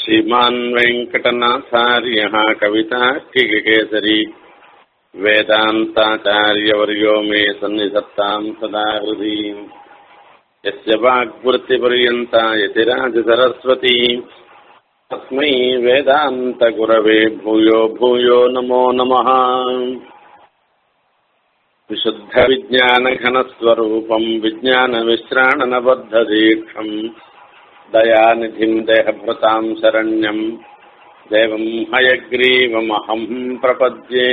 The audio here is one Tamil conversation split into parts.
श्रीमान् वेङ्कटनाथार्यः कवितार्किककेसरी वेदान्ताचार्यवर्यो मे सन्निधत्ताम् सदा हृदि यस्य वाग्वृत्तिपर्यन्ता यतिराजसरस्वती तस्मै वेदान्तगुरवे भूयो भूयो नमो नमः विशुद्धविज्ञानघनस्वरूपम् विज्ञानविश्राणनबद्धदीक्षम् दयानिधिम् देहभृताम् शरण्यम् देवम् हयग्रीवमहम् प्रपद्ये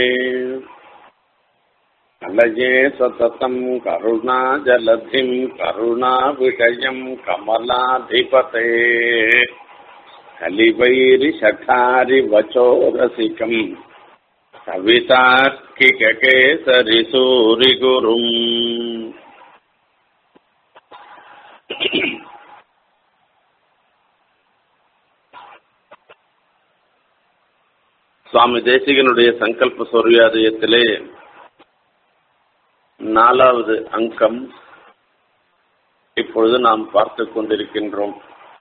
कलये सततम् करुणाजलधिम् करुणाविषयम् कमलाधिपते कलिवैरिशठारिवचोरसिकम् कवितार्किककेसरिसूरिगुरुम् சுவாமி தேசிகனுடைய சங்கல்ப சூரியாதயத்திலே நாலாவது அங்கம் இப்பொழுது நாம் பார்த்து கொண்டிருக்கின்றோம்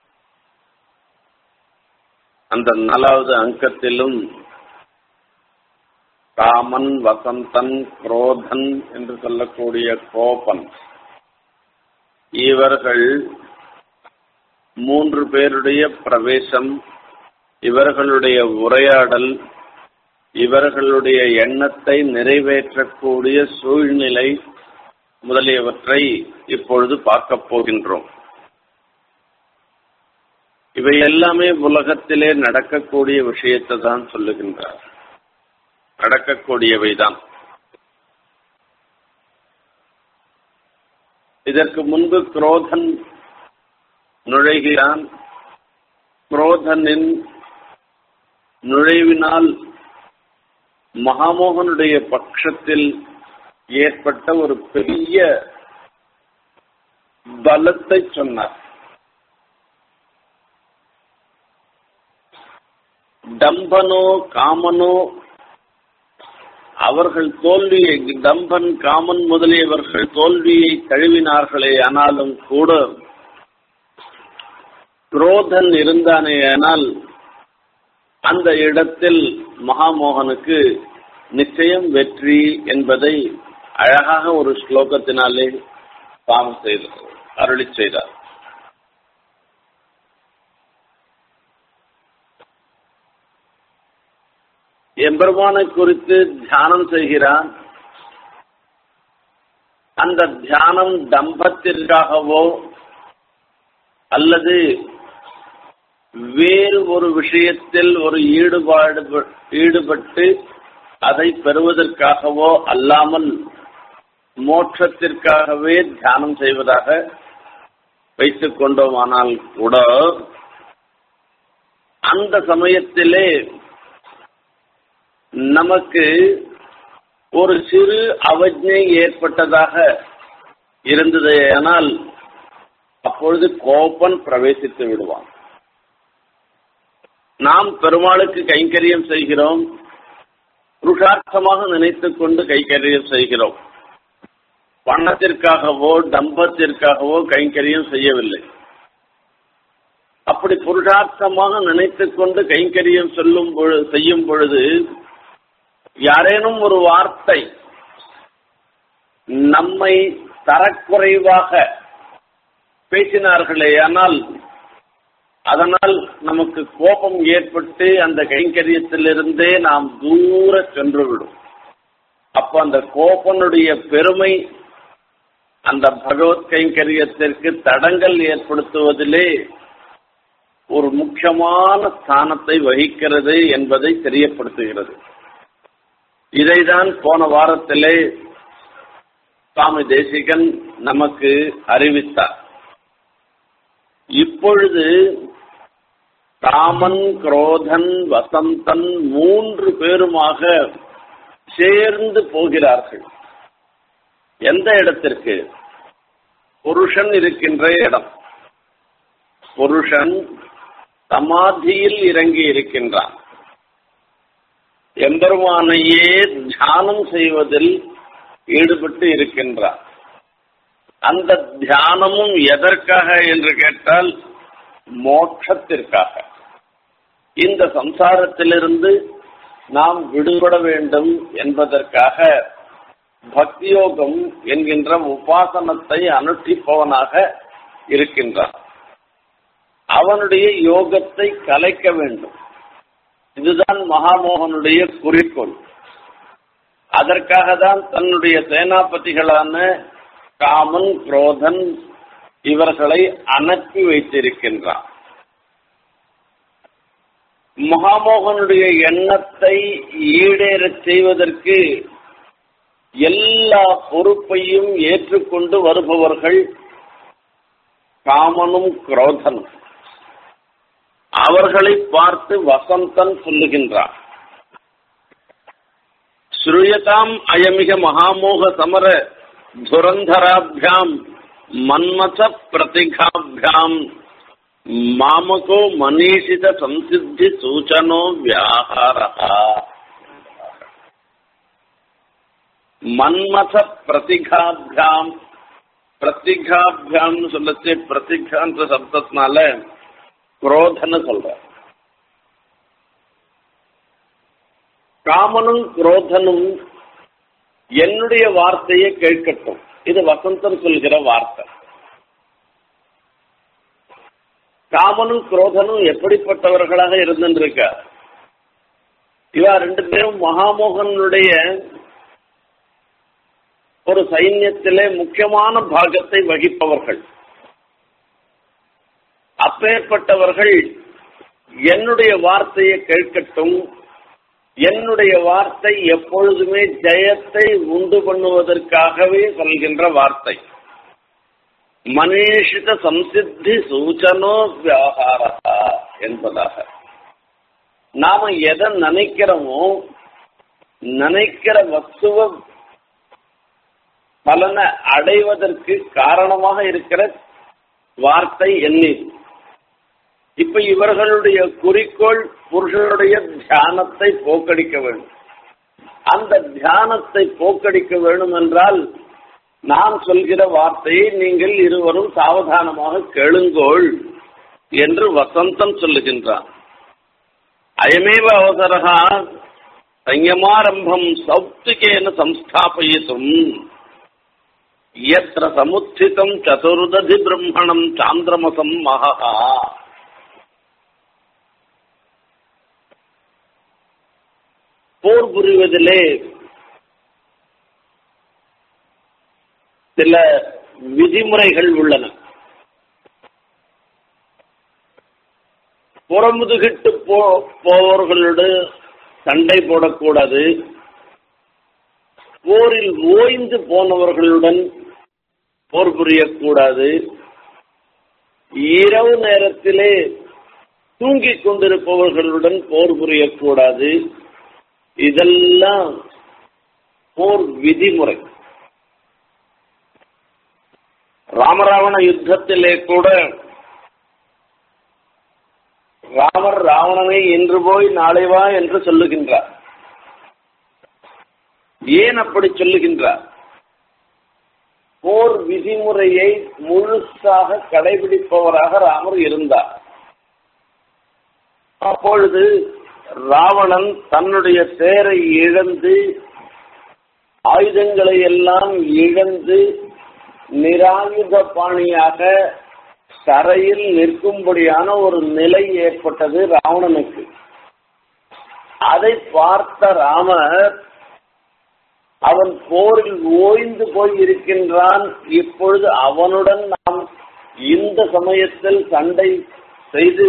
அந்த நாலாவது அங்கத்திலும் காமன் வசந்தன் குரோதன் என்று சொல்லக்கூடிய கோபன் இவர்கள் மூன்று பேருடைய பிரவேசம் இவர்களுடைய உரையாடல் இவர்களுடைய எண்ணத்தை நிறைவேற்றக்கூடிய சூழ்நிலை முதலியவற்றை இப்பொழுது பார்க்க போகின்றோம் இவை எல்லாமே உலகத்திலே நடக்கக்கூடிய விஷயத்தை தான் சொல்லுகின்றார் நடக்கக்கூடியவைதான் இதற்கு முன்பு குரோதன் நுழைகிறான் குரோதனின் நுழைவினால் மகாமோகனுடைய பட்சத்தில் ஏற்பட்ட ஒரு பெரிய பலத்தை சொன்னார் டம்பனோ காமனோ அவர்கள் தோல்வியை டம்பன் காமன் முதலியவர்கள் தோல்வியை தழுவினார்களே ஆனாலும் கூட குரோதன் இருந்தானே ஆனால் அந்த இடத்தில் மகாமோகனுக்கு நிச்சயம் வெற்றி என்பதை அழகாக ஒரு ஸ்லோகத்தினாலே பாவம் செய்தார் அருளி செய்தார் எம்பெருமானை குறித்து தியானம் செய்கிறான் அந்த தியானம் தம்பத்திற்காகவோ அல்லது வேறு ஒரு விஷயத்தில் ஒரு ஈடுபாடு ஈடுபட்டு அதை பெறுவதற்காகவோ அல்லாமல் மோட்சத்திற்காகவே தியானம் செய்வதாக வைத்துக் கொண்டோமானால் கூட அந்த சமயத்திலே நமக்கு ஒரு சிறு அவஜை ஏற்பட்டதாக இருந்தது ஆனால் அப்பொழுது கோபன் பிரவேசித்து விடுவான் நாம் பெருமாளுக்கு கைங்கரியம் செய்கிறோம் புருஷார்த்தமாக நினைத்துக் கொண்டு கைங்கரியம் செய்கிறோம் பணத்திற்காகவோ டம்பத்திற்காகவோ கைங்கரியம் செய்யவில்லை அப்படி புருஷார்த்தமாக நினைத்துக் கொண்டு கைங்கரியம் சொல்லும் பொழுது செய்யும் பொழுது யாரேனும் ஒரு வார்த்தை நம்மை தரக்குறைவாக பேசினார்களே ஆனால் அதனால் நமக்கு கோபம் ஏற்பட்டு அந்த கைங்கரியத்திலிருந்தே நாம் தூர சென்றுவிடும் அப்ப அந்த கோபனுடைய பெருமை அந்த பகவத் கைங்கரியத்திற்கு தடங்கள் ஏற்படுத்துவதிலே ஒரு முக்கியமான ஸ்தானத்தை வகிக்கிறது என்பதை தெரியப்படுத்துகிறது இதைதான் போன வாரத்திலே சுவாமி தேசிகன் நமக்கு அறிவித்தார் இப்பொழுது ராமன் குரோதன் வசந்தன் மூன்று பேருமாக சேர்ந்து போகிறார்கள் எந்த இடத்திற்கு புருஷன் இருக்கின்ற இடம் புருஷன் சமாதியில் இறங்கி இருக்கின்றான் எம்பெருமானையே தியானம் செய்வதில் ஈடுபட்டு இருக்கின்றார் அந்த தியானமும் எதற்காக என்று கேட்டால் மோட்சத்திற்காக இந்த சம்சாரத்திலிருந்து நாம் விடுபட வேண்டும் என்பதற்காக பக்தியோகம் என்கின்ற உபாசனத்தை அனுஷ்டிப்பவனாக இருக்கின்றான் அவனுடைய யோகத்தை கலைக்க வேண்டும் இதுதான் மகாமோகனுடைய குறிக்கோள் அதற்காக தான் தன்னுடைய சேனாபதிகளான காமன் குரோதன் இவர்களை அனுப்பி வைத்திருக்கின்றான் மகாமோகனுடைய எண்ணத்தை ஈடேறச் செய்வதற்கு எல்லா பொறுப்பையும் ஏற்றுக்கொண்டு வருபவர்கள் காமனும் குரோதனும் அவர்களை பார்த்து வசந்தன் சொல்லுகின்றார் ஸ்ரூயதாம் அயமிக மகாமோக சமர துரந்தராபியாம் மன்மத பிரதிகாபியாம் மாமகோ மனீஷித சம்சித்தி சூச்சனோ வியாகாரா மன்மத பிரதிகாபியாம் பிரதிகாபியாம்னு சொல்லச்சு பிரதிகான்ற சப்தத்தினால குரோதன்னு சொல்ற காமனும் குரோதனும் என்னுடைய வார்த்தையை கேட்கட்டும் இது வசந்தன் சொல்கிற வார்த்தை காமனும் குரோதனும் எப்படிப்பட்டவர்களாக இருந்திருக்க இவா ரெண்டு பேரும் மகாமோகனுடைய ஒரு சைன்யத்திலே முக்கியமான பாகத்தை வகிப்பவர்கள் அப்பேற்பட்டவர்கள் என்னுடைய வார்த்தையை கேட்கட்டும் என்னுடைய வார்த்தை எப்பொழுதுமே ஜெயத்தை உண்டு பண்ணுவதற்காகவே சொல்கின்ற வார்த்தை மனேஷித சம்சித்தி சூச்சனோ வியாகாரா என்பதாக நாம எதை நினைக்கிறோமோ நினைக்கிற வஸ்துவ பலனை அடைவதற்கு காரணமாக இருக்கிற வார்த்தை எண்ணிது இப்ப இவர்களுடைய குறிக்கோள் புருஷனுடைய தியானத்தை போக்கடிக்க வேண்டும் அந்த தியானத்தை போக்கடிக்க வேண்டும் என்றால் நான் சொல்கிற வார்த்தையை நீங்கள் இருவரும் சாவதானமாக கேளுங்கோள் என்று வசந்தம் சொல்லுகின்றான் அயமேவ அவசரகா சயமாரம்பம் சௌப்திகேன சம்ஸ்தாபயித்தும் எத்திர சமுத்திதம் சதுர்ததி பிரம்மணம் சாந்திரமசம் மகா போர் புரிவதிலே சில விதிமுறைகள் உள்ளன புறமுதுகிட்டு போ போவர்களோடு சண்டை போடக்கூடாது போரில் ஓய்ந்து போனவர்களுடன் போர் புரியக்கூடாது இரவு நேரத்திலே தூங்கிக் கொண்டிருப்பவர்களுடன் போர் புரியக்கூடாது இதெல்லாம் போர் விதிமுறை ராமராவண யுத்தத்திலே கூட ராமர் ராவணனை இன்று போய் நாளை வா என்று சொல்லுகின்றார் ஏன் அப்படி சொல்லுகின்றார் போர் விதிமுறையை முழுசாக கடைபிடிப்பவராக ராமர் இருந்தார் அப்பொழுது ராவணன் தன்னுடைய தேரை இழந்து ஆயுதங்களை எல்லாம் இழந்து நிராயுத பாணியாக தரையில் நிற்கும்படியான ஒரு நிலை ஏற்பட்டது ராவணனுக்கு அதை பார்த்த ராமர் அவன் போரில் ஓய்ந்து போய் இருக்கின்றான் இப்பொழுது அவனுடன் நாம் இந்த சமயத்தில் சண்டை செய்து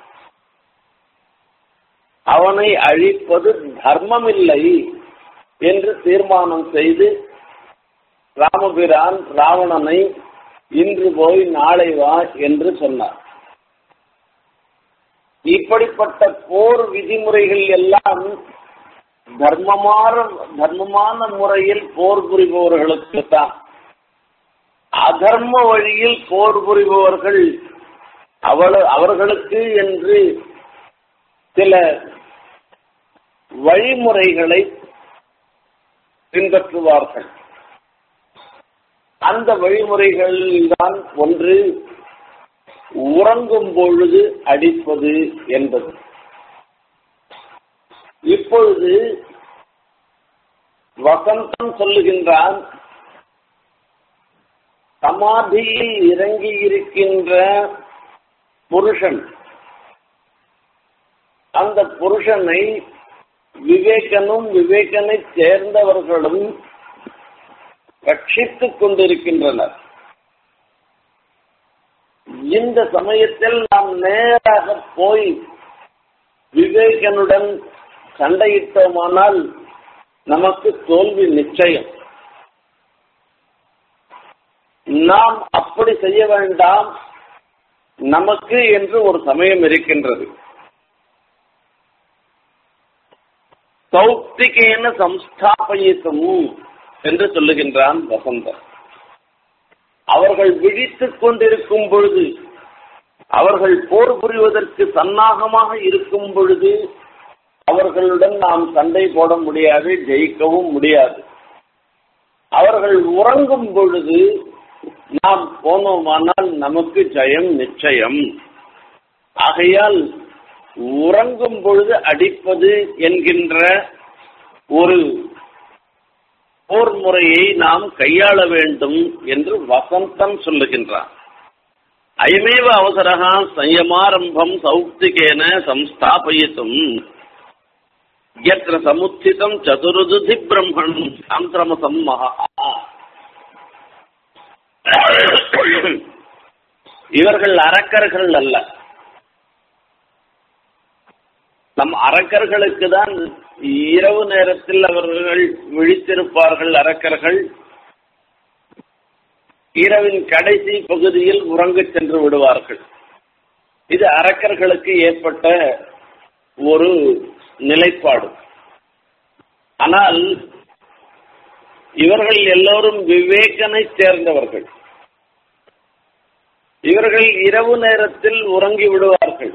அவனை அழிப்பது தர்மமில்லை என்று தீர்மானம் செய்து ராமபிரான் ராவணனை இன்று போய் நாளை வா என்று சொன்னார் இப்படிப்பட்ட போர் விதிமுறைகள் எல்லாம் தர்மமான தர்மமான முறையில் போர் புரிபவர்களுக்கு தான் அதர்ம வழியில் போர் புரிபவர்கள் அவள அவர்களுக்கு என்று சில வழிமுறைகளை பின்பற்றுவார்கள் அந்த வழிமுறைகள் தான் ஒன்று உறங்கும் பொழுது அடிப்பது என்பது இப்பொழுது வசந்தம் சொல்லுகின்றான் சமாதியில் இறங்கி இருக்கின்ற புருஷன் அந்த புருஷனை விவேகனும் விவேகனை சேர்ந்தவர்களும் ரட்சித்துக் கொண்டிருக்கின்றனர் இந்த சமயத்தில் நாம் நேராக போய் விவேகனுடன் சண்டையிட்டோமானால் நமக்கு தோல்வி நிச்சயம் நாம் அப்படி செய்ய வேண்டாம் நமக்கு என்று ஒரு சமயம் இருக்கின்றது சௌப்திகேன சம்ஸ்தாபயித்தும் என்று சொல்லுகின்றான் வசந்தர் அவர்கள் விழித்துக் கொண்டிருக்கும் பொழுது அவர்கள் போர் புரிவதற்கு சன்னாகமாக இருக்கும் பொழுது அவர்களுடன் நாம் சண்டை போட முடியாது ஜெயிக்கவும் முடியாது அவர்கள் உறங்கும் பொழுது நாம் போனோமானால் நமக்கு ஜெயம் நிச்சயம் ஆகையால் உறங்கும் பொழுது அடிப்பது என்கின்ற ஒரு போர் முறையை நாம் கையாள வேண்டும் என்று வசந்தன் சொல்லுகின்றான் அயமேவ அவசரகா சயமாரம்பம் சௌப்திகேன சம்ஸ்தாபயித்தும் எத்திர சமுத்திதம் சதுருதுதி பிரம்மணம் சாந்திரமசம் மகா இவர்கள் அரக்கர்கள் அல்ல நம் அரக்கர்களுக்கு தான் இரவு நேரத்தில் அவர்கள் விழித்திருப்பார்கள் அரக்கர்கள் இரவின் கடைசி பகுதியில் உறங்கச் சென்று விடுவார்கள் இது அரக்கர்களுக்கு ஏற்பட்ட ஒரு நிலைப்பாடு ஆனால் இவர்கள் எல்லோரும் விவேகனை சேர்ந்தவர்கள் இவர்கள் இரவு நேரத்தில் உறங்கி விடுவார்கள்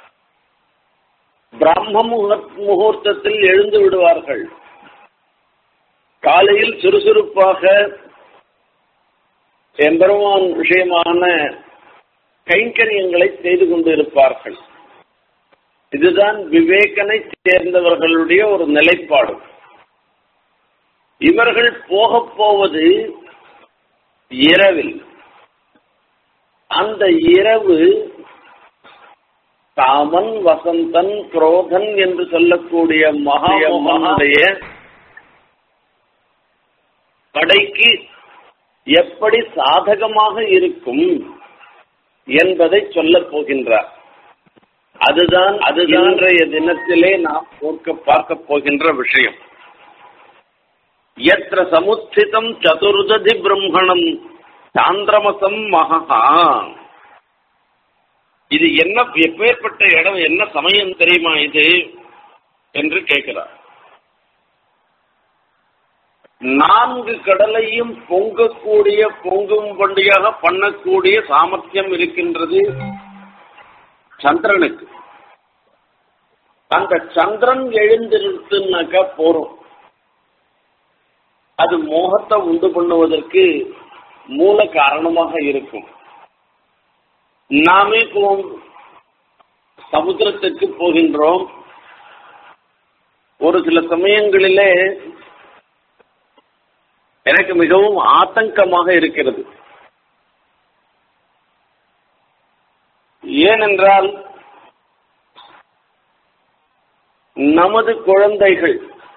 பிரம்ம முகூர்த்தத்தில் எழுந்து விடுவார்கள் காலையில் சுறுசுறுப்பாக எம்பெருமான் விஷயமான கைங்கரியங்களை செய்து கொண்டு இருப்பார்கள் இதுதான் விவேகனை சேர்ந்தவர்களுடைய ஒரு நிலைப்பாடு இவர்கள் போகப் போவது இரவில் அந்த இரவு காமன் வசந்தன் குரோதன் என்று சொல்லக்கூடிய மகாமகனுடைய படைக்கு எப்படி சாதகமாக இருக்கும் என்பதை சொல்லப் போகின்றார் அதுதான் அது இன்றைய தினத்திலே நாம் போர்க்க பார்க்க போகின்ற விஷயம் எத்திர சமுத்திதம் சதுர்ததி பிரம்மணம் சாந்திரமசம் மகா இது என்ன எப்பேற்பட்ட இடம் என்ன சமயம் தெரியுமா இது என்று கேட்கிறார் நான்கு கடலையும் பொங்கக்கூடிய பொங்கும்படியாக பண்ணக்கூடிய சாமர்த்தியம் இருக்கின்றது சந்திரனுக்கு அந்த சந்திரன் எழுந்திருத்துனாக்கா போறோம் அது மோகத்தை உண்டு பண்ணுவதற்கு மூல காரணமாக இருக்கும் நாமே போ சமுத்திரத்துக்கு போகின்றோம் ஒரு சில சமயங்களிலே எனக்கு மிகவும் ஆத்தங்கமாக இருக்கிறது ஏனென்றால் நமது குழந்தைகள்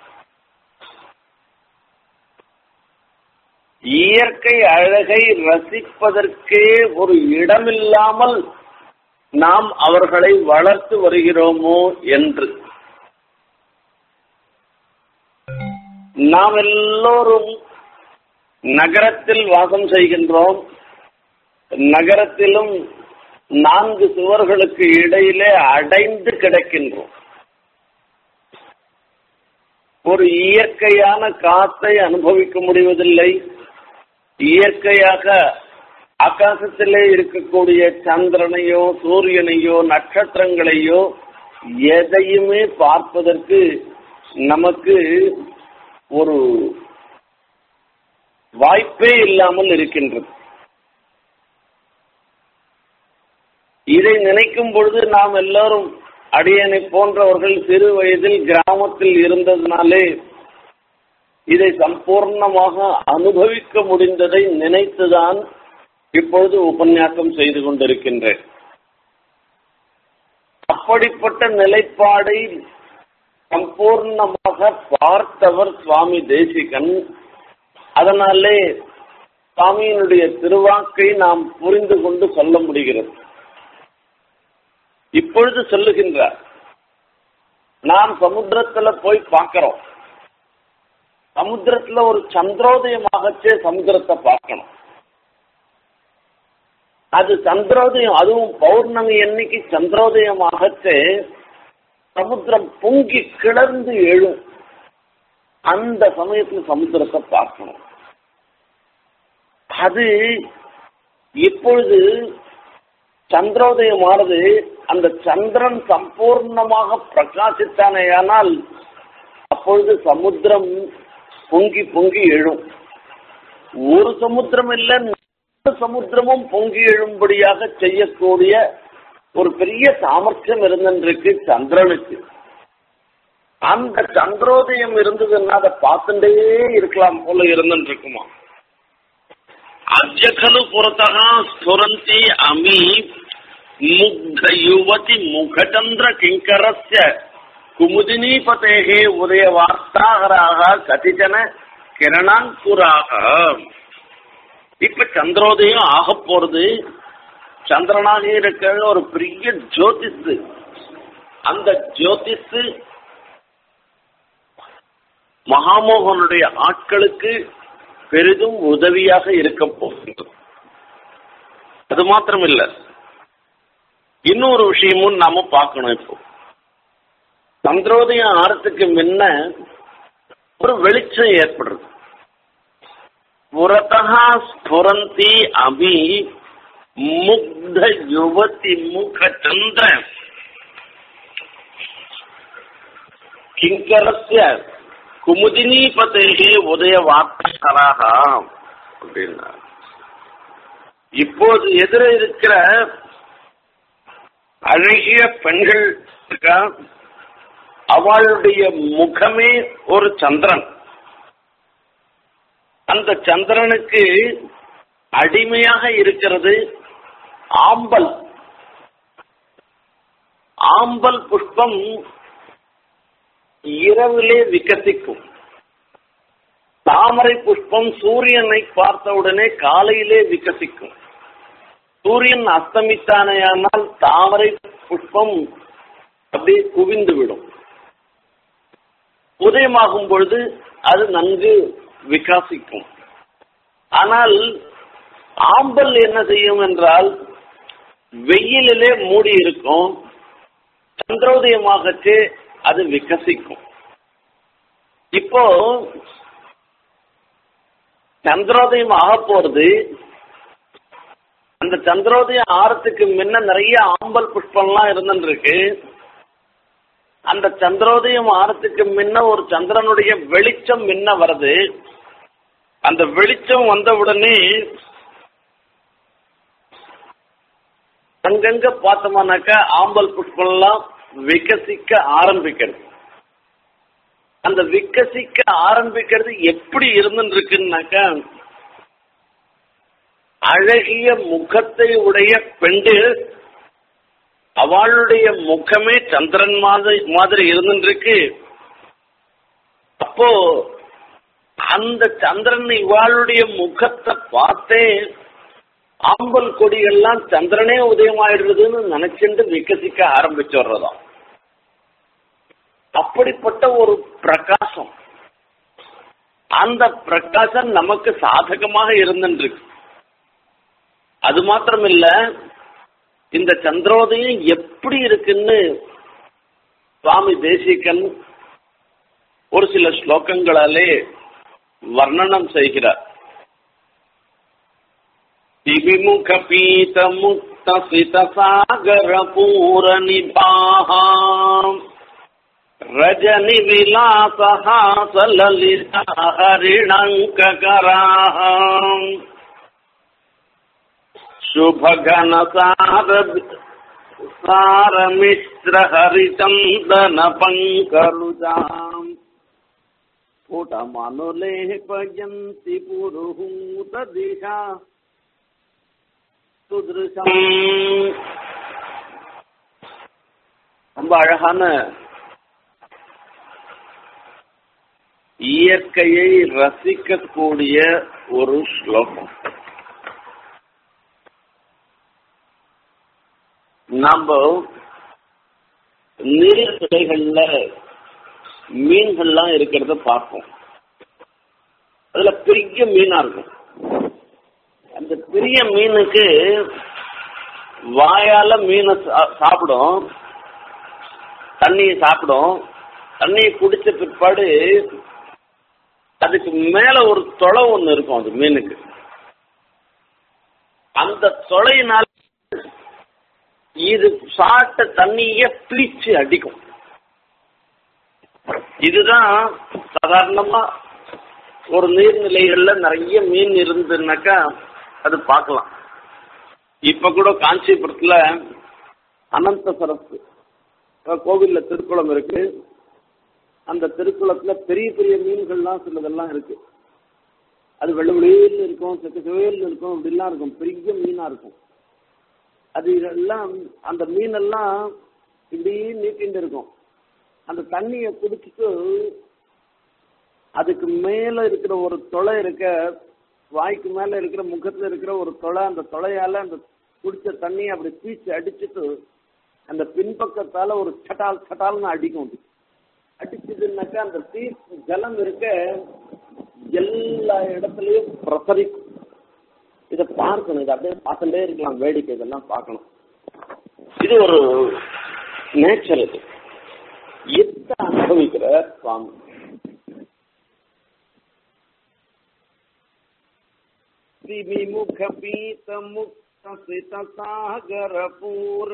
இயற்கை அழகை ரசிப்பதற்கே ஒரு இடமில்லாமல் நாம் அவர்களை வளர்த்து வருகிறோமோ என்று நாம் எல்லோரும் நகரத்தில் வாசம் செய்கின்றோம் நகரத்திலும் நான்கு சுவர்களுக்கு இடையிலே அடைந்து கிடக்கின்றோம் ஒரு இயற்கையான காத்தை அனுபவிக்க முடிவதில்லை இயற்கையாக ஆகாசத்திலே இருக்கக்கூடிய சந்திரனையோ சூரியனையோ நட்சத்திரங்களையோ எதையுமே பார்ப்பதற்கு நமக்கு ஒரு வாய்ப்பே இல்லாமல் இருக்கின்றது இதை நினைக்கும் பொழுது நாம் எல்லாரும் அடியனை போன்றவர்கள் சிறு வயதில் கிராமத்தில் இருந்ததினாலே இதை சம்பூர்ணமாக அனுபவிக்க முடிந்ததை நினைத்துதான் இப்பொழுது உபன்யாசம் செய்து கொண்டிருக்கின்றேன் அப்படிப்பட்ட நிலைப்பாடை சம்பூர்ணமாக பார்த்தவர் சுவாமி தேசிகன் அதனாலே சுவாமியினுடைய திருவாக்கை நாம் புரிந்து கொண்டு சொல்ல முடிகிறது இப்பொழுது சொல்லுகின்றார் நாம் சமுத்திரத்துல போய் பார்க்கிறோம் சமுத்திரத்துல ஒரு சந்திரோதயமாகச்சே சமுத்திரத்தை பார்க்கணும் அது சந்திரோதயம் அதுவும் பௌர்ணமி அன்னைக்கு சந்திரோதயமாகச்சே சமுத்திரம் பொங்கி கிளர்ந்து எழும் அந்த சமயத்துல சமுத்திரத்தை பார்க்கணும் அது இப்பொழுது சந்திரோதயமானது அந்த சந்திரன் சம்பூர்ணமாக பிரகாசித்தானேயானால் அப்பொழுது சமுத்திரம் பொங்கி பொங்கி எழும் ஒரு சமுத்திரம் இல்லை நாலு சமுத்திரமும் பொங்கி எழும்படியாக செய்யக்கூடிய ஒரு பெரிய சாமர்த்தியம் இருந்திருக்கு சந்திரனுக்கு அந்த சந்திரோதயம் இருந்ததுன்னா அதை பார்த்துட்டே இருக்கலாம் போல இருந்துருக்குமா அஜகலு புறத்தகா ஸ்புரந்தி அமி முக்த யுவதி முகச்சந்திர கிங்கரஸ்ய குமுதினீபதேகே உதய வார்த்தாகராக கதிச்சன கிரணாங்குராக இப்ப சந்திரோதயம் ஆக போறது சந்திரனாக இருக்கிற ஒரு பெரிய ஜோதிஷு அந்த ஜோதிஷு மகாமோகனுடைய ஆட்களுக்கு பெரிதும் உதவியாக இருக்க போகிறது அது மாத்திரம் இல்ல இன்னொரு விஷயமும் நாம பார்க்கணும் இப்போ சந்திரோதயம் ஆறத்துக்கு முன்ன ஒரு வெளிச்சம் ஏற்படுறது புறத்தகா ஸ்புரந்தி அபி முக்த யுவதி முக சந்திர கிங்கரஸ்ய குமுதினீபதேகே உதய வார்த்தைகளாக அப்படின்னா இப்போது எதிர இருக்கிற அழகிய பெண்கள் இருக்கா அவளுடைய முகமே ஒரு சந்திரன் அந்த சந்திரனுக்கு அடிமையாக இருக்கிறது ஆம்பல் ஆம்பல் புஷ்பம் இரவிலே விகசிக்கும் தாமரை புஷ்பம் சூரியனை பார்த்தவுடனே காலையிலே விகசிக்கும் சூரியன் அஸ்தமித்தானையானால் தாமரை புஷ்பம் அப்படியே குவிந்து விடும் உதயமாகும் பொழுது அது நன்கு விகாசிக்கும் ஆனால் ஆம்பல் என்ன செய்யும் என்றால் வெயிலிலே மூடி இருக்கும் சந்திரோதயமாகச்சு அது விகசிக்கும் இப்போ சந்திரோதயம் ஆக போறது அந்த சந்திரோதயம் ஆறத்துக்கு முன்ன நிறைய ஆம்பல் புஷ்பம்லாம் இருந்துருக்கு அந்த சந்திரோதயம் ஆறத்துக்கு முன்ன ஒரு சந்திரனுடைய வெளிச்சம் முன்ன வருது அந்த வெளிச்சம் வந்தவுடனே அங்கங்க பார்த்தோம்னாக்கா ஆம்பல் புஷ்பம்லாம் விகசிக்க ஆரம்பிக்கிறது அந்த விகசிக்க ஆரம்பிக்கிறது எப்படி இருந்துருக்குன்னாக்கா அழகிய முகத்தை உடைய பெண்கள் அவளுடைய முகமே சந்திரன் மாதிரி மாதிரி இருந்துருக்கு அப்போ அந்த சந்திரன் இவாளுடைய முகத்தை பார்த்தே ஆம்பல் கொடியெல்லாம் சந்திரனே உதயமாயிடுறதுன்னு நினைச்சுட்டு விகசிக்க ஆரம்பிச்சுடுறதாம் அப்படிப்பட்ட ஒரு பிரகாசம் அந்த பிரகாசம் நமக்கு சாதகமாக இருந்துருக்கு அது மாத்திரம் இல்ல இந்த சந்திரோதயம் எப்படி இருக்குன்னு சுவாமி தேசிகன் ஒரு சில ஸ்லோகங்களாலே வர்ணனம் செய்கிறார் திவிமுக பீத முக்த சித சாகர பூர நிபாஹாம் ரஜனி விலாசஹாச லலிதா ஹரிணங்கராம் शुभघनसार सारमिश्र हरिचन्दन पङ्करुजाम् स्फुटमनुलेपयन्ति पुरुहूतदिशा சுதிருஷம் ரொம்ப அழகான இயற்கையை ரசிக்கக்கூடிய ஒரு ஸ்லோகம் நம்ம நீர்நிலைகள்ல மீன்கள்லாம் இருக்கிறத பார்ப்போம் அதுல பெரிய மீனா இருக்கும் அந்த பெரிய மீனுக்கு வாயால மீனை சா- சாப்பிடும் தண்ணியை சாப்பிடும் தண்ணியை குடிச்ச பிற்பாடு அதுக்கு மேல ஒரு தொலை ஒண்ணு இருக்கும் அது மீனுக்கு அந்த தொலையினால இது சாப்பிட்ட தண்ணிய பிளிச்சு அடிக்கும் இதுதான் சாதாரணமா ஒரு நீர்நிலைகள்ல நிறைய மீன் இருந்துனாக்கா அது பார்க்கலாம் இப்ப கூட காஞ்சிபுரத்துல அனந்த சரஸ்து அஹ் கோவில்ல திருக்குளம் இருக்கு அந்த திருக்குளத்துல பெரிய பெரிய மீன்கள்லாம் சிலதெல்லாம் இருக்கு அது வெள்ளை வெளியில் இருக்கும் செக்க செவையில் இருக்கும் இப்படிலாம் இருக்கும் பெரிய மீனா இருக்கும் அது இதெல்லாம் அந்த மீனெல்லாம் இப்படி நீட்டிட்டு இருக்கும் அந்த தண்ணியை குடிச்சிட்டு அதுக்கு மேல இருக்கிற ஒரு தொலை இருக்க வாய்க்கு மேல இருக்கிற முகத்துல இருக்கிற ஒரு தொலை அந்த தொலையால அந்த குடிச்ச தண்ணியை அப்படி பீச்சு அடிச்சுட்டு அந்த பின்பக்கத்தால ஒரு சட்டால் சட்டால்னு அடிக்கும் அது. அடிச்சதுன்னாக்கா அந்த தீ ஜலம் இருக்க எல்லா இடத்துலயும் பிரசரிக்கும் இதை பார்க்கணும் இதை அப்படியே பார்த்துட்டே இருக்கலாம் வேடிக்கை இதெல்லாம் பார்க்கணும் இது ஒரு நேச்சர் இது இதை அனுபவிக்கிற சுவாமி திமிமுக பீத முக்த சித சாகர பூர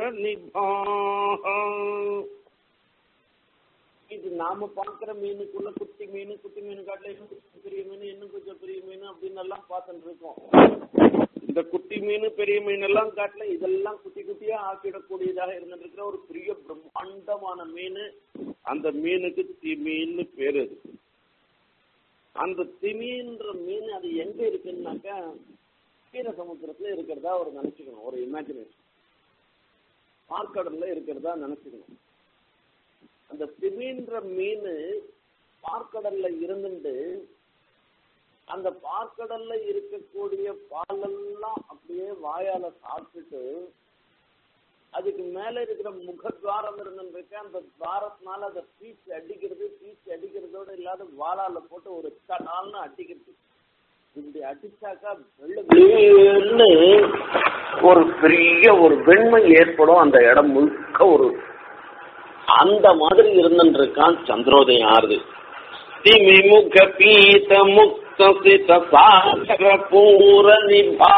இது நாம பாக்குற மீனுக்குள்ள குட்டி மீன் குட்டி மீன் காட்டுல இன்னும் கொஞ்சம் பெரிய மீன் இன்னும் கொஞ்சம் பெரிய மீன் அப்படின்னு எல்லாம் பார்த்துட்டு இருக்கோம் இந்த குட்டி மீன் பெரிய மீன் எல்லாம் காட்டுல இதெல்லாம் குட்டி குட்டியா ஆக்கிடக்கூடியதாக இருந்துட்டு இருக்கிற ஒரு பெரிய பிரம்மாண்டமான மீன் அந்த மீனுக்கு திமீன்னு பேரு அது அந்த திமின்ற மீன் அது எங்க இருக்குன்னாக்கா கீர சமுத்திரத்துல இருக்கிறதா ஒரு நினைச்சுக்கணும் ஒரு இமேஜினேஷன் பார்க்கடல்ல இருக்கிறதா நினைச்சுக்கணும் அந்த திமின்ற மீன் பார்க்கடல்ல இருந்துட்டு அந்த பார்க்கடல்ல இருக்கக்கூடிய பாலெல்லாம் அப்படியே வாயால சாப்பிட்டுட்டு அதுக்கு மேல இருக்கிற முகத்வாரம் இருந்துருக்கு அந்த துவாரத்தினால அதை பீச்சு அடிக்கிறது பீச்சு அடிக்கிறதோட இல்லாத வாளால போட்டு ஒரு தடால்னு அடிக்கிறது இப்படி அடிச்சாக்கா வெள்ளன்னு ஒரு பெரிய ஒரு வெண்மை ஏற்படும் அந்த இடம் முழுக்க ஒரு அந்த மாதிரி இருந்துட்டு இருக்கான் சந்திரோதயம் ஆறுது திமிமுக பீத முக்த சித சாகர பூர நிபா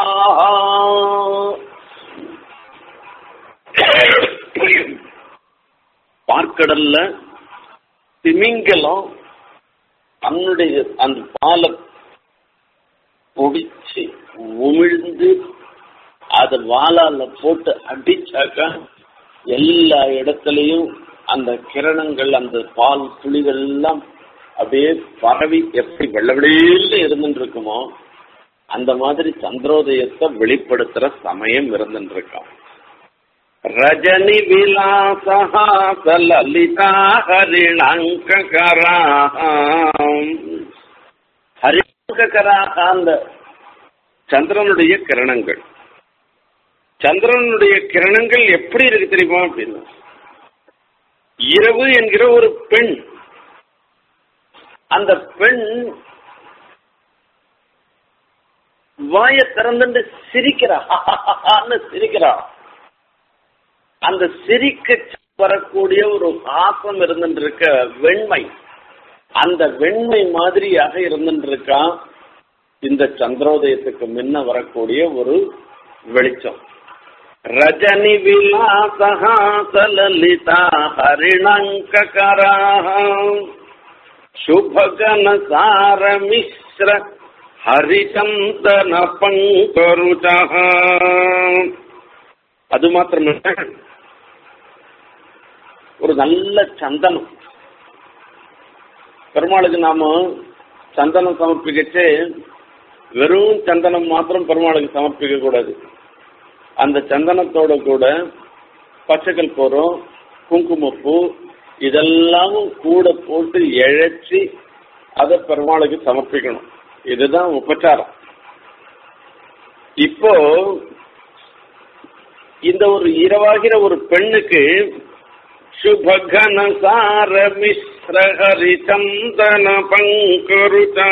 பார்க்கடல்ல திமிங்கலம் தன்னுடைய அந்த பாலை பொடிச்சு உமிழ்ந்து அதை வாளால போட்டு அடிச்சாக்கா எல்லா இடத்துலையும் அந்த கிரணங்கள் அந்த பால் துளிகள் எல்லாம் அப்படியே பரவி எப்படி வெள்ள வெளியில இருந்துட்டு இருக்குமோ அந்த மாதிரி சந்திரோதயத்தை வெளிப்படுத்துற சமயம் இருந்துட்டு இருக்கான் ரஜனி விலாசஹாச லலிதா ஹரிணங்கரா ஹரிணங்கராக அந்த சந்திரனுடைய கிரணங்கள் சந்திரனுடைய கிரணங்கள் எப்படி இருக்கு தெரியுமா அப்படின்னா இரவு என்கிற ஒரு பெண் அந்த பெண் வாய திறந்துட்டு சிரிக்கிறா சிரிக்கிறா அந்த சிரிக்க வரக்கூடிய ஒரு ஆசம் இருந்துட்டு இருக்க வெண்மை அந்த வெண்மை மாதிரியாக இருந்துட்டு இருக்கான் இந்த சந்திரோதயத்துக்கு முன்ன வரக்கூடிய ஒரு வெளிச்சம் ரஜனி விலாசலலிதா ஹரிணங்கரா சுபகன சார மிஸ்ர ஹரிச்சந்தன பங்கருச்சா அது மாத்திரமல்ல ஒரு நல்ல சந்தனம் பெருமாளுக்கு நாம சந்தனம் சமர்ப்பிக்கச்சு வெறும் சந்தனம் மாத்திரம் பெருமாளுக்கு சமர்ப்பிக்க கூடாது அந்த சந்தனத்தோட கூட பச்சைக்கல் போறோம் குங்குமப்பூ இதெல்லாம் கூட போட்டு இழைச்சி அதை பெருமாளுக்கு சமர்ப்பிக்கணும் இதுதான் உபச்சாரம் இப்போ இந்த ஒரு இரவாகிற ஒரு பெண்ணுக்கு சுபகன சார மிஸ்ர ஹரி சந்தன பங்கருதா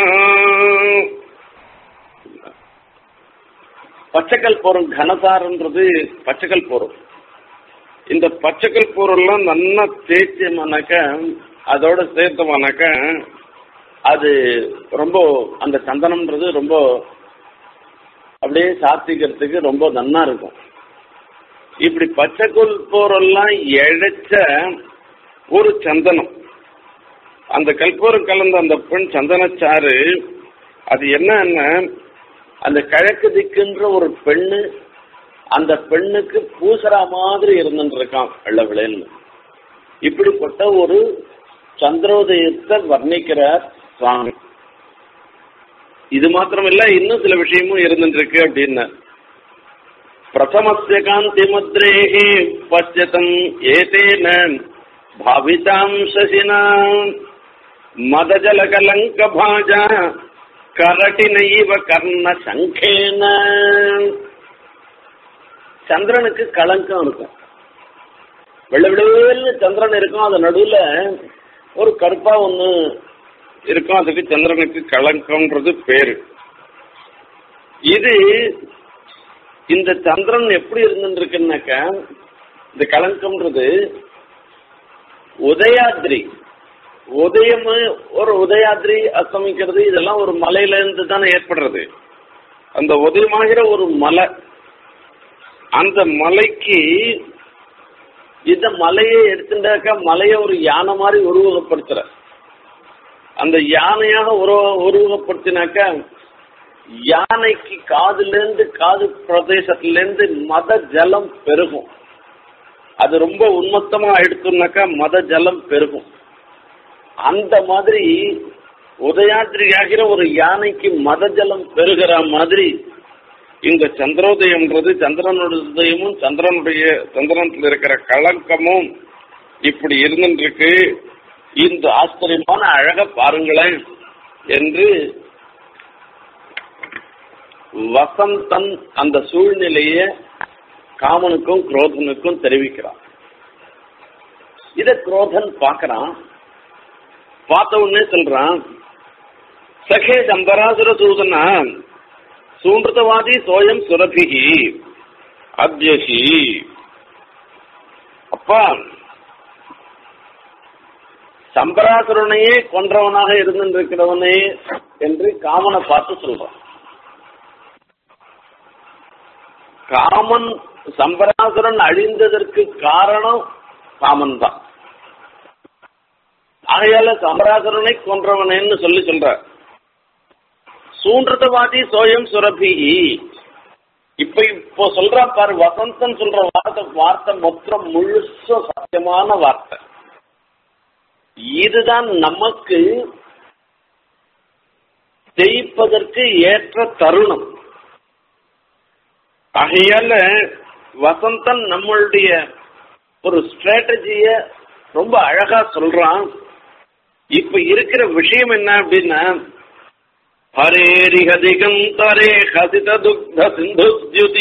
பச்சைக்கல் போரும் கனசாரன்றது பச்சைக்கல் போரும் இந்த பச்சைக்கல் போரெல்லாம் நல்லா தேய்ச்சோம்னாக்க அதோட சேர்த்தோம்னாக்க அது ரொம்ப அந்த சந்தனம்ன்றது ரொம்ப அப்படியே சாத்திக்கிறதுக்கு ரொம்ப நன்னா இருக்கும் இப்படி பச்சைக்கல் போரெல்லாம் இழைச்ச ஒரு சந்தனம் அந்த கல்பூரம் கலந்த அந்த பெண் சந்தனச்சாறு அது என்னன்னா அந்த கிழக்கு திக்குன்ற ஒரு பெண்ணு அந்த பெண்ணுக்கு பூசற மாதிரி இருந்துட்டு இருக்கான் வெள்ள விளையல்னு இப்படிப்பட்ட ஒரு சந்திரோதயத்தை வர்ணிக்கிறார் சுவாமி இது மாத்திரமில்ல இன்னும் சில விஷயமும் இருந்துட்டு இருக்கு அப்படின்னு பிரதமஸ்ய காந்தி முத்ரேஹி பசியதம் ஏதேன பாவிதாம் சசினா மதஜல கலங்க பாஜா கரட்டினைவ கர்ண சங்கேன சந்திரனுக்கு களங்கம் இருக்கும் வெள்ள விளைவேல்னு சந்திரன் இருக்கும் அது நடுவில் ஒரு கருப்பா ஒன்று இருக்கும் அதுக்கு சந்திரனுக்கு களங்கம்ன்றது பேரு இது இந்த சந்திரன் எப்படி இருந்துருக்குன்னாக்க இந்த களங்கம்ன்றது உதயாத்ரி உதயம் ஒரு உதயாத்ரி அஸ்தமிக்கிறது இதெல்லாம் ஒரு மலையில இருந்து தானே ஏற்படுறது அந்த உதயமாகிற ஒரு மலை அந்த மலைக்கு இந்த மலையை எடுத்துட்டாக்க மலையை ஒரு யானை மாதிரி உருவகப்படுத்துற அந்த யானையாக உருவ உருவகப்படுத்தினாக்க யானைக்கு காதுலேருந்து காது பிரதேசத்திலேருந்து மத ஜலம் பெருகும் அது ரொம்ப உன்மத்தமா எடுத்தோம்னாக்கா மத ஜலம் பெருகும் அந்த மாதிரி உதயாத்திரி ஆகிற ஒரு யானைக்கு மத ஜலம் பெருகிற மாதிரி இந்த சந்திரோதயம்ன்றது சந்திரனுடைய உதயமும் சந்திரனுடைய சந்திரனில் இருக்கிற களங்கமும் இப்படி இருந்துருக்கு இந்த ஆச்சரியமான அழக பாருங்களேன் என்று வசந்தன் அந்த சூழ்நிலையை காமனுக்கும் குரோதனுக்கும் தெரிவிக்கிறான் இத குரோதன் பார்க்கறான் பார்த்த உடனே சொல்றான் சகே சம்பராசுர சூதனா சூன்றதவாதி சோயம் சுரபிகி அத்தியசி அப்பா சம்பராசுரனையே கொன்றவனாக இருந்திருக்கிறவனே என்று காமனை பார்த்து சொல்றான் காமன் சம்பராசுரன் அழிந்ததற்கு காரணம் காமன் தான் ஆகையால சம்பராசுரனை கொன்றவனேன்னு சொல்லி சொல்ற சூன்றதவாதி சோயம் சுரபி இப்ப இப்போ சொல்றா பாரு வசந்தன் சொல்ற வார்த்தை வார்த்தை மொத்தம் முழுசும் சத்தியமான வார்த்தை இதுதான் நமக்கு ஜெயிப்பதற்கு ஏற்ற தருணம் ஆகையால வசந்தன் நம்மளுடைய ஒரு ஸ்ட்ராட்டஜிய ரொம்ப அழகா சொல்றான் இப்ப இருக்கிற விஷயம் என்ன அப்படின்னா ஹரேரிஹதிகம் தரே ஹசித துக்த சிந்துத்யுதி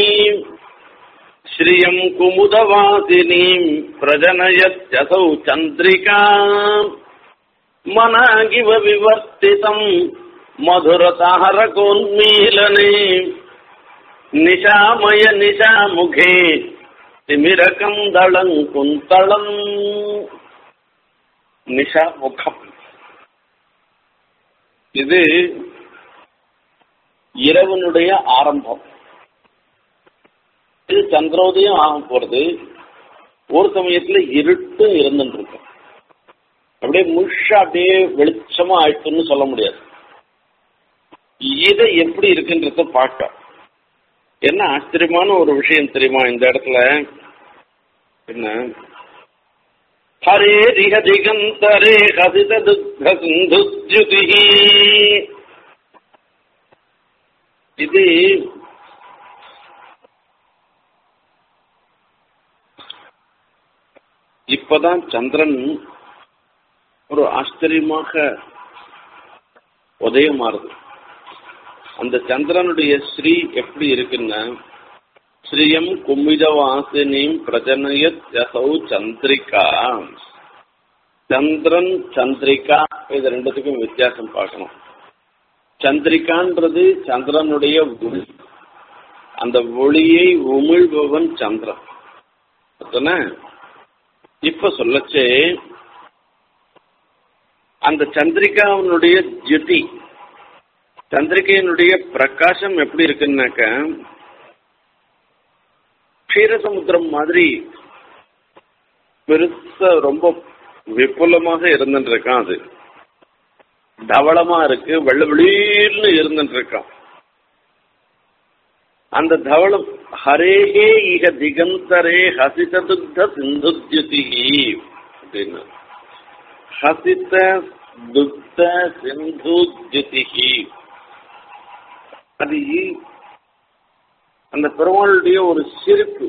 ஸ்ரீயம் குமுதவாசினீம் பிரஜனயத்யசௌ சந்திரிகா மனாகிவ விவர்த்திதம் மதுரதாரகோன்மீலனே நிஷாமய நிஷாமுகே திமிரகம் தளம் குந்தளம் நிஷா முகம் இது இரவனுடைய ஆரம்பம் இது சந்திரோதயம் ஆக போறது ஒரு சமயத்துல இருட்டும் இருந்துட்டு இருக்கும் அப்படியே முழுஷா அப்படியே வெளிச்சமா ஆயிடுச்சுன்னு சொல்ல முடியாது இதை எப்படி இருக்குன்றத பார்க்க என்ன ஆச்சரியமான ஒரு விஷயம் தெரியுமா இந்த இடத்துல என்ன ஹரேரிஹ திகந்தரே ஹசித துக்க சிந்துத்யுதி இது இப்பதான் சந்திரன் ஒரு ஆச்சரியமாக உதயமாறுது அந்த சந்திரனுடைய ஸ்ரீ எப்படி இருக்குன்னா ஸ்ரீயம் குமித வாசினியும் பிரஜனயத் யசௌ சந்திரிகா சந்திரன் சந்திரிகா இது ரெண்டுத்துக்கும் வித்தியாசம் பார்க்கணும் சந்திரிகான்றது சந்திரனுடைய ஒளி அந்த ஒளியை உமிழ்பவன் சந்திரன் அத்தனை இப்ப சொல்லச்சே அந்த சந்திரிகாவினுடைய ஜுதி சந்திரிகையினுடைய பிரகாசம் எப்படி இருக்குன்னாக்க க்ஷீரசமுத்திரம் மாதிரி பெருசா ரொம்ப விபுலமாக இருந்துட்டு இருக்கான் அது தவளமா இருக்கு வெள்ள வெளியில்னு இருந்துட்டு இருக்கான் அந்த தவளம் ஹரேகே இக திகந்தரே ஹசித துக்த சிந்துத்யுதி அப்படின்னு ஹசித துக்த சிந்துத்யுதி அது அந்த பெருமாளுடைய ஒரு சிரிப்பு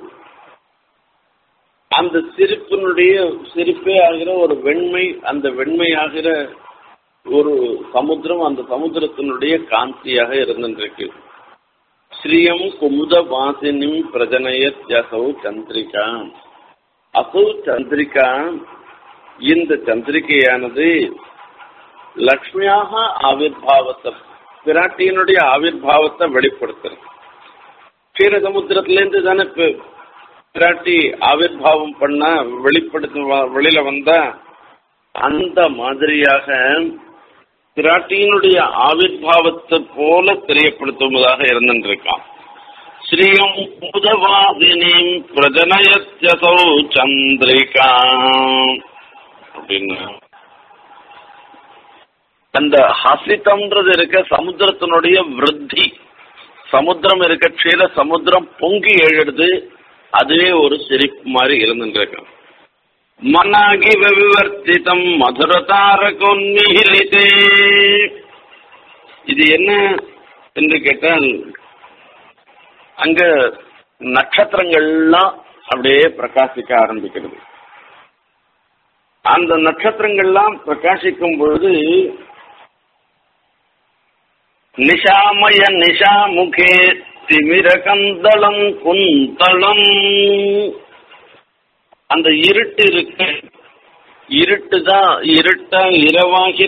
அந்த சிரிப்பினுடைய சிரிப்பே ஆகிற ஒரு வெண்மை அந்த வெண்மை ஆகிற ஒரு சமுத்திரம் அந்த சமுத்திரத்தினுடைய காந்தியாக இருந்துருக்கு ஸ்ரீயம் குமுத வாசினிம் பிரஜனயத் யசௌ சந்திரிகா அசௌ சந்திரிகா இந்த சந்திரிகையானது லக்ஷ்மியாக ஆவிர்வாவத்தை பிராட்டியினுடைய ஆவிர்வாவத்தை வெளிப்படுத்துறது க்ஷீர சமுத்திரத்திலேருந்து தானே பிராட்டி ஆவிர்வாவம் பண்ண வெளிப்படுத்த வெளியில வந்தா அந்த மாதிரியாக பிராட்டியினுடைய ஆவிர்வாவத்தை போல தெரியப்படுத்துவதாக இருந்திருக்கான் ஸ்ரீயம் புதவாதினிம் பிரஜனயத்யசௌ சந்திரிகா அப்படின்னு அந்த ஹசிதம்ன்றது இருக்க சமுத்திரத்தினுடைய விருத்தி சமுத்திரம் இருக்க க்ஷீர சமுத்திரம் பொங்கி எழுது அதுவே ஒரு சிரிப்பு மாதிரி இருந்துருக்கு மனாகி விவர்த்திதம் மதுரதாரகோன்மிகிலிதே இது என்ன என்று கேட்டால் அங்க நட்சத்திரங்கள்லாம் அப்படியே பிரகாசிக்க ஆரம்பிக்கிறது அந்த நட்சத்திரங்கள்லாம் பிரகாசிக்கும் பொழுது நிஷாமய நிஷாமுகே திமிரகந்தளம் குந்தளம் அந்த இருட்டு இருக்கு இருட்டு தான் இருட்டா இரவாகிற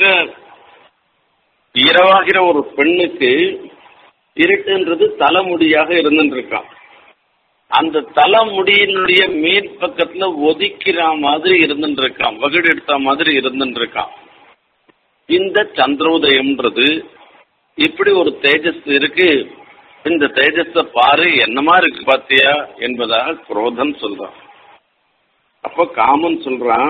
இரவாகிற ஒரு பெண்ணுக்கு இருட்டுன்றது தலைமுடியாக இருந்துருக்கான் அந்த தலைமுடியினுடைய மேற்பக்கத்துல ஒதுக்கிற மாதிரி இருந்துருக்கான் வகுடு எடுத்த மாதிரி இருந்துருக்கான் இந்த சந்திரோதயம்ன்றது இப்படி ஒரு தேஜஸ் இருக்கு இந்த தேஜஸ பாரு என்னமா இருக்கு பாத்தியா என்பதாக குரோதன் சொல்றான் அப்ப காமன் சொல்றான்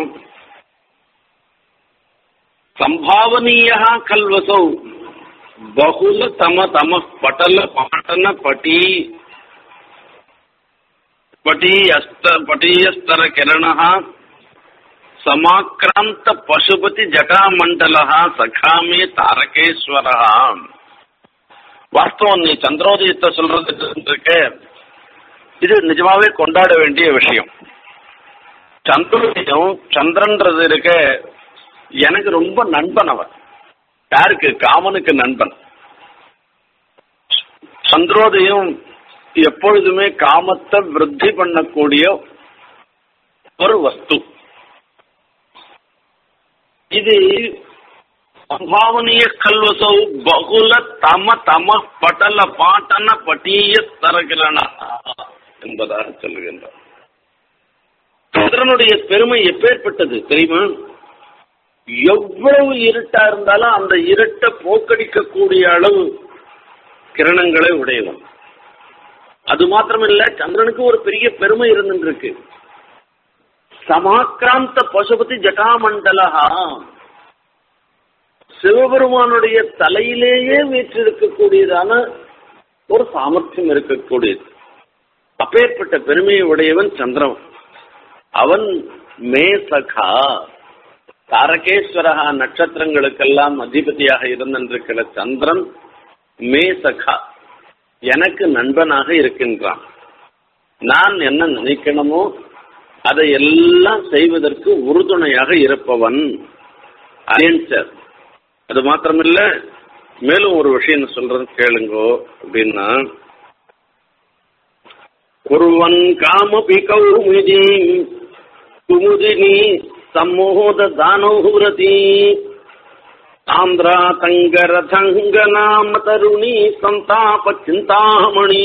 சம்பாவனீயா கல்வசௌ பகுல தம தம பட்டல பாட்டன பட்டி பட்டி அஸ்த பட்டீயஸ்தர கிரண சமாக்கிராந்த பசுபதி ஜட்டாமண்டல சகாமே தாரகேஸ்வர வாஸ்தவம் நீ சந்திரோதயத்தை சொல்றது இருக்க இது நிஜமாவே கொண்டாட வேண்டிய விஷயம் சந்திரோதயம் சந்திரன்றது இருக்க எனக்கு ரொம்ப நண்பன் அவன் யாருக்கு காமனுக்கு நண்பன் சந்திரோதயம் எப்பொழுதுமே காமத்தை விருத்தி பண்ணக்கூடிய ஒரு வஸ்து இது சம்பாவனீய கல்வசௌ பகுல தம தம பட்டல பாட்டன பட்டிய தரகிரண என்பதாக சொல்லுகின்றார் சந்திரனுடைய பெருமை எப்பேற்பட்டது தெரியுமா எவ்வளவு இருட்டா இருந்தாலும் அந்த இருட்டை போக்கடிக்கக்கூடிய அளவு கிரணங்களை உடையவன் அது மாத்திரமில்ல சந்திரனுக்கு ஒரு பெரிய பெருமை இருந்துருக்கு சமாக்கிராந்த பசுபதி ஜட்டாமண்டலஹா சிவபெருமானுடைய தலையிலேயே வீற்றிருக்கக்கூடியதான ஒரு சாமர்த்தியம் இருக்கக்கூடியது அப்பேற்பட்ட பெருமையை உடையவன் சந்திரன் அவன் மே சகா தாரகேஸ்வரகா நட்சத்திரங்களுக்கெல்லாம் அதிபதியாக இருந்திருக்கிற சந்திரன் மே சகா எனக்கு நண்பனாக இருக்கின்றான் நான் என்ன நினைக்கணுமோ அதை எல்லாம் செய்வதற்கு உறுதுணையாக இருப்பவன் அயன்சர் அது மாத்திரமில்ல மேலும் ஒரு விஷயம் சொல்றது கேளுங்கோ அப்படின்னா குருவன் காமபி கௌமுதி குமுதினி சம்மோத தானோரதி ஆந்திரா தங்கரதங்க நாம தருணி சந்தாப சிந்தாமணி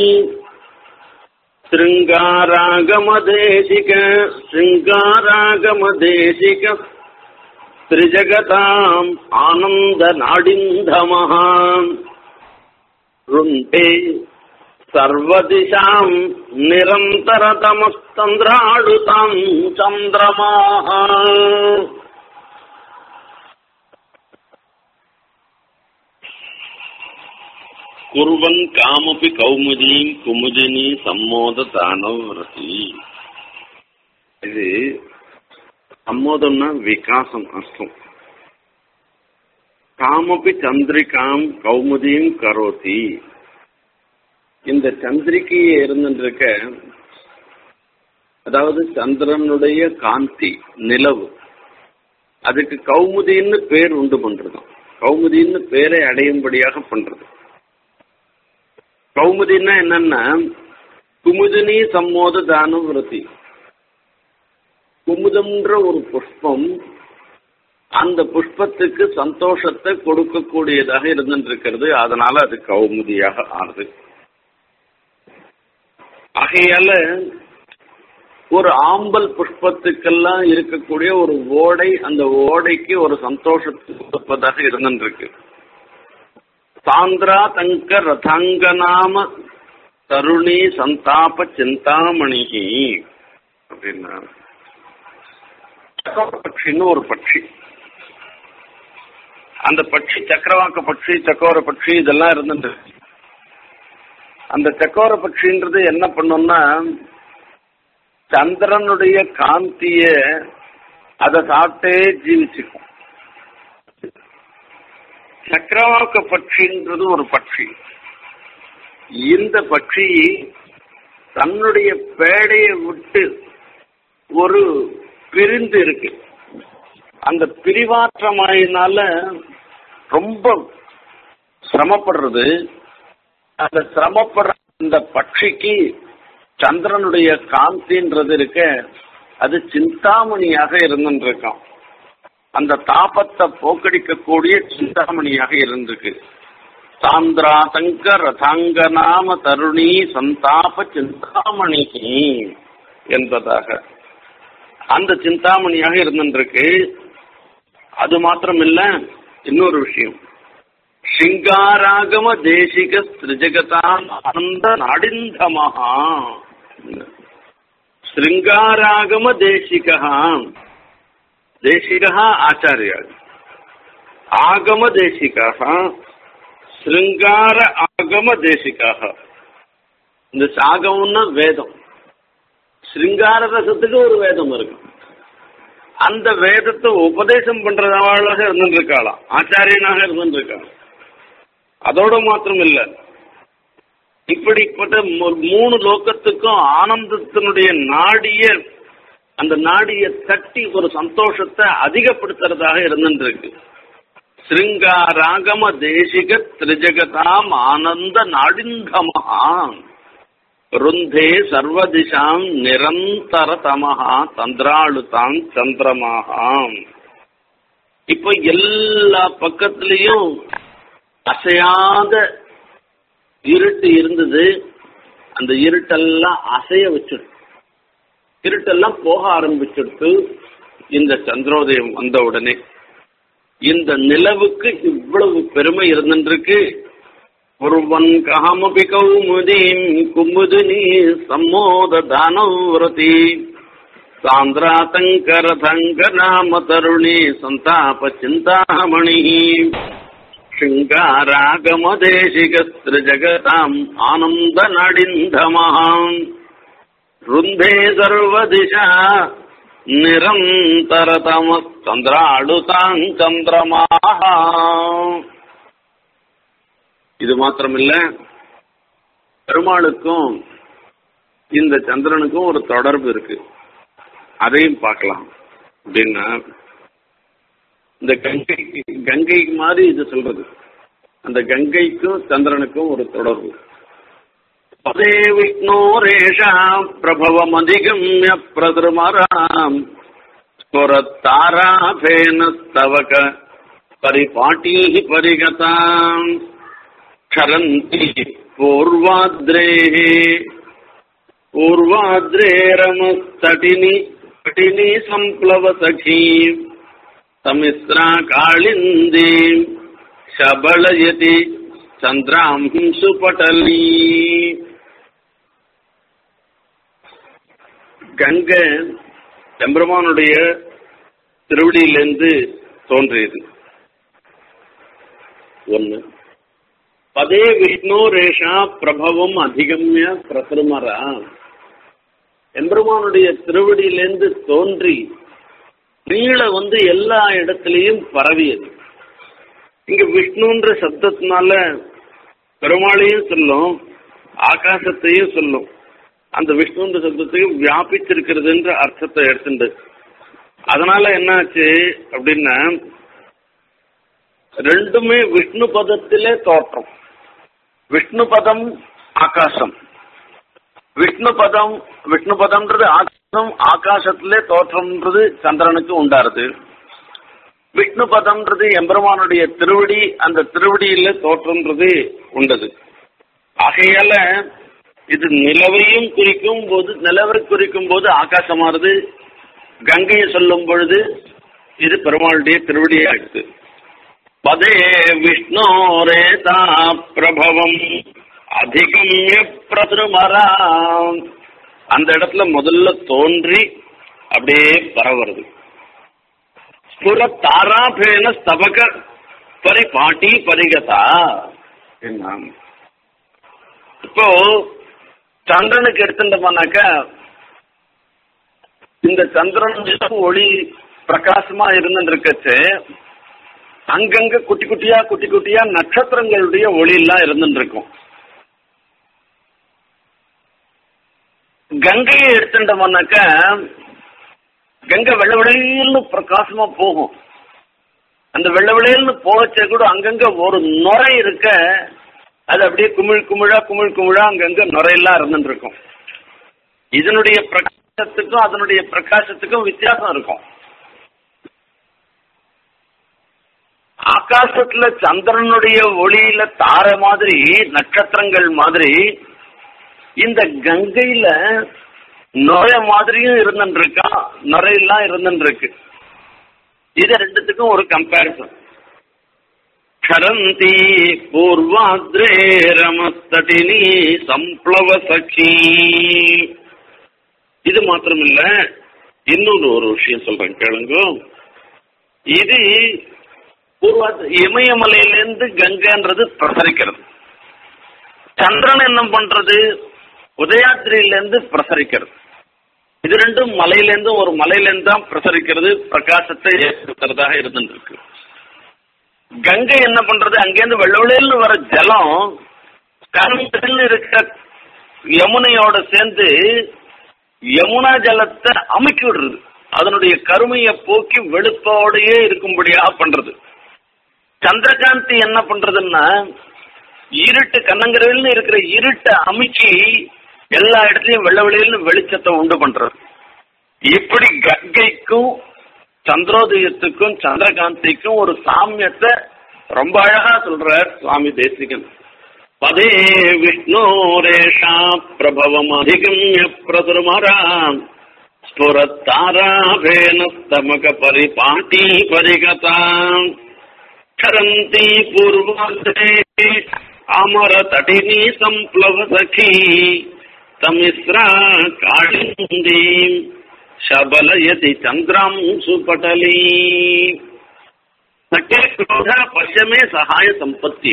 శృంగారాగమదేశిక శృంగారాగమదేశిక త్రిజగతాం ఆనంద నాడింధమః రుంటే సర్వదిశాం నిరంతరతమస్తంద్రాడుతాం చంద్రమాః குருவன் காமபி கௌமுதி குமுதினி சம்மோத தானவரதி இது சம்மோதம்னா விகாசம் அர்த்தம் காமபி சந்திரிகாம் கௌமுதியும் கரோதி இந்த சந்திரிகையே இருந்துருக்க அதாவது சந்திரனுடைய காந்தி நிலவு அதுக்கு கௌமுதின்னு பேர் உண்டு பண்றதாம் கௌமுதின்னு பேரை அடையும்படியாக பண்றது கௌமுதின்னா என்னன்னா குமுதினி சம்மோத தானம் விரதி குமுதம்ன்ற ஒரு புஷ்பம் அந்த புஷ்பத்துக்கு சந்தோஷத்தை கொடுக்கக்கூடியதாக இருந்துருக்கிறது அதனால அது கௌமுதியாக ஆறுது ஆகையால ஒரு ஆம்பல் புஷ்பத்துக்கெல்லாம் இருக்கக்கூடிய ஒரு ஓடை அந்த ஓடைக்கு ஒரு சந்தோஷத்தை கொடுப்பதாக இருந்துருக்கு சாந்திரா தங்க ரதாங்கநாம தருணி சந்தாப சிந்தாமணி அப்படின்னா பட்சின்னு ஒரு பட்சி அந்த பட்சி சக்கரவாக்க பட்சி சக்கோர பட்சி இதெல்லாம் இருந்துட்டு அந்த சக்கோர பட்சின்றது என்ன பண்ணும்னா சந்திரனுடைய காந்திய அதை சாப்பிட்டே ஜீவிச்சுக்கும் சக்கரவாக்க பட்சின்றது ஒரு பட்சி இந்த பட்சி தன்னுடைய பேடையை விட்டு ஒரு பிரிந்து இருக்கு அந்த பிரிவாற்றமாயினால ரொம்ப சிரமப்படுறது அந்த சிரமப்படுற இந்த பட்சிக்கு சந்திரனுடைய காந்தின்றது இருக்க அது சிந்தாமணியாக இருந்துருக்கான் அந்த தாபத்தை போக்கடிக்கக்கூடிய சிந்தாமணியாக இருந்திருக்கு சாந்திரா தங்க ரதாங்க நாம தருணி சந்தாப சிந்தாமணி என்பதாக அந்த சிந்தாமணியாக இருந்துருக்கு அது மாத்திரம் இல்ல இன்னொரு விஷயம் சிங்காராகம தேசிக ஸ்திரிஜகதான் ஆனந்த நாடிந்தமஹா சிருங்காராகம தேசிகா தேசிகா ஆச்சாரியா ஆகம தேசிகாக சிருங்கார ஆகம தேசிகாக இந்த சாகம்னா வேதம் சிருங்கார ரசத்துக்கு ஒரு வேதம் இருக்கு அந்த வேதத்தை உபதேசம் பண்றவளாக இருந்துருக்காளாம் ஆச்சாரியனாக இருந்துருக்காங்க அதோட மாத்திரம் இல்ல இப்படிப்பட்ட மூணு லோக்கத்துக்கும் ஆனந்தத்தினுடைய நாடிய அந்த நாடிய தட்டி ஒரு சந்தோஷத்தை அதிகப்படுத்துறதாக இருந்துருக்கு சிருங்காராகம தேசிக திரிஜகதாம் ஆனந்த நாடிந்தமஹா ருந்தே சர்வதிசாம் நிரந்தர தமஹா தந்திராளுதாம் சந்திரமாகாம் இப்போ எல்லா பக்கத்திலையும் அசையாத இருட்டு இருந்தது அந்த இருட்டெல்லாம் அசைய வச்சிடு இருட்டெல்லாம் போக ஆரம்பிச்சிடுத்து இந்த சந்திரோதயம் வந்த உடனே இந்த நிலவுக்கு இவ்வளவு பெருமை இருந்துருக்கு குருவன் காமபி கௌமுதீம் குமுதினி சம்மோத தானவிரதி சாந்திராதங்கரதங்க நாம தருணி சந்தாப சிந்தாமணி शृङ्गारागमदेशिकस्त्रिजगताम् आनन्दनडिन्दमहाम् रुन्धे सर्वदिशा நிரந்தரதம சந்திராளுதாங் சந்திரமாக இது மாத்திரமில்ல பெருமாளுக்கும் இந்த சந்திரனுக்கும் ஒரு தொடர்பு இருக்கு அதையும் பார்க்கலாம் அப்படின்னா இந்த கங்கை கங்கைக்கு மாதிரி இது சொல்றது அந்த கங்கைக்கும் சந்திரனுக்கும் ஒரு தொடர்பு பதே விஷ்ணோரேஷா பிரபவமதிகம்ய பிரதிருமராம் ஸ்புரத்தாராபேன ஸ்தவக பரிபாட்டீஹி பரிகதாம் क्षरन्ति पूर्वाद्रेः पूर्वाद्रेरमस्तटिनि तटिनि सम्प्लवसखी समिश्रा काळिन्दीम् शबलयति சந்திராம் சுபட்டலி கங்கை எம்பெருமானுடைய திருவடியிலிருந்து தோன்றியது ஒன்று பதே விஷ்ணு ரேஷா பிரபவம் அதிகம்ய பிரசுமரா எம்பெருமானுடைய திருவடியிலிருந்து தோன்றி நீள வந்து எல்லா இடத்திலையும் பரவியது இங்க விஷ்ணுன்ற சப்தத்தினால பெருமாளையும் சொல்லும் ஆகாசத்தையும் சொல்லும் அந்த விஷ்ணுன்ற சப்தத்துக்கு வியாபிச்சிருக்கிறதுன்ற அர்த்தத்தை எடுத்துட்டு அதனால என்னாச்சு அப்படின்னா ரெண்டுமே விஷ்ணு பதத்திலே தோற்றம் விஷ்ணு பதம் ஆகாசம் விஷ்ணு பதம் விஷ்ணு பதம்ன்றது ஆகாசம் ஆகாசத்திலே தோற்றம்ன்றது சந்திரனுக்கு உண்டாருது விஷ்ணு பதம்ன்றது எம்பெருமானுடைய திருவடி அந்த திருவடியில தோற்றம்ன்றது உண்டது ஆகையால இது நிலவையும் குறிக்கும் போது நிலவை குறிக்கும் போது ஆகாசமானது கங்கையை சொல்லும் பொழுது இது பெருமாளுடைய திருவடியாயிடுது பதே விஷ்ணோரேதா பிரபவம் அதிகம்ய பிரதுமரா அந்த இடத்துல முதல்ல தோன்றி அப்படியே பரவுறது ஸ்புர தாராபேன ஸ்தபக பரிபாட்டி பரிகதா என்ன இப்போ சந்திரனுக்கு எடுத்துட்டோம்னாக்கா இந்த சந்திரன் ஒளி பிரகாசமா இருந்துருக்கச்சு அங்கங்க குட்டி குட்டியா குட்டி குட்டியா நட்சத்திரங்களுடைய ஒளி எல்லாம் இருந்துட்டு இருக்கும் கங்கையை எடுத்துட்டோம்னாக்கா கங்கை வெள்ள விளையல்னு பிரகாசமா போகும் அந்த வெள்ள விளையல்னு போகச்சே கூட அங்கங்க ஒரு நுரை இருக்க அது அப்படியே குமிழ் குமிழா குமிழ் குமிழா அங்கங்க நுரையெல்லாம் இருந்துட்டு இருக்கும் இதனுடைய பிரகாசத்துக்கும் அதனுடைய பிரகாசத்துக்கும் வித்தியாசம் இருக்கும் ஆகாசத்துல சந்திரனுடைய ஒளியில தார மாதிரி நட்சத்திரங்கள் மாதிரி இந்த கங்கையில நுரை மாதிரியும் இருந்துட்டு இருக்கா நுரையெல்லாம் இருந்துட்டு இருக்கு இது ரெண்டுத்துக்கும் ஒரு கம்பேரிசன் கரந்தி பூர்வாத்ரே ரமஸ்தடினி சம்ப்ளவ சகி இது மாத்திரம் இல்ல இன்னொரு ஒரு விஷயம் சொல்றேன் கேளுங்க இது பூர்வாத் இமயமலையிலேருந்து கங்கைன்றது பிரசரிக்கிறது சந்திரன் என்ன பண்றது உதயாத்திரியிலேருந்து பிரசரிக்கிறது இது ரெண்டும் மலையிலேருந்து ஒரு மலையிலேருந்து தான் பிரசரிக்கிறது பிரகாசத்தை ஏற்படுத்துறதாக இருந்துருக்கு கங்கை என்ன பண்றது அங்கேருந்து வெள்ள வெள்ளையில வர ஜலம் கரும்பு இருக்கிற யமுனையோட சேர்ந்து யமுனா ஜலத்தை அமுக்கி விடுறது அதனுடைய கருமையை போக்கி வெளுப்போடையே இருக்கும்படியாக பண்றது சந்திரகாந்தி என்ன பண்றதுன்னா இருட்டு கண்ணங்கரையில் இருக்கிற இருட்டை அமுக்கி எல்லா இடத்துலயும் வெள்ள வெளியில வெளிச்சத்தை உண்டு பண்றது இப்படி கங்கைக்கும் சந்திரோதயத்துக்கும் சந்திரகாந்திக்கும் ஒரு சாமியத்தை ரொம்ப அழகா சொல்றார் சுவாமி தேசிகன் பதே விஷ்ணோரேஷா பிரபவம் அதிகம்ய பிரதுர்மராம் ஸ்புரத்தாராபேனஸ்தமக பரிபாட்டி பரிகதாம் क्षरन्ति पूर्वाग्रे अमरतटिनी सम्प्लव सखी तमिस्रा काळिन्दीम् शबलयति चन्द्राम् सुपटली सखे क्रोध पश्चिमे सहाय संपत्ति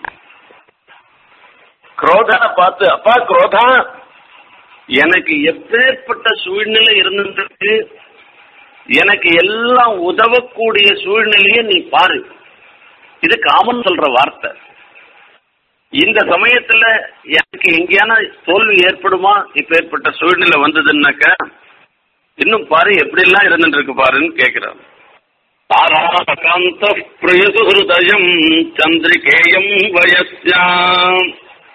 குரோதனை பார்த்து அப்பா குரோதா எனக்கு எப்பேற்பட்ட சூழ்நிலை இருந்துருக்கு எனக்கு எல்லாம் உதவக்கூடிய சூழ்நிலையை நீ பாரு இது காமன் சொல்ற வார்த்தை இந்த சமயத்துல எனக்கு எங்கேயான தோல்வி ஏற்படுமா இப்ப ஏற்பட்ட சூழ்நிலை வந்ததுன்னாக்கா இன்னும் பாரு எப்படி எல்லாம் இருந்துட்டு இருக்கு பாருன்னு கேக்குறான் தாராகாந்த பிரியசு ஹிருதயம் சந்திரிகேயம் வயஸ்யாம்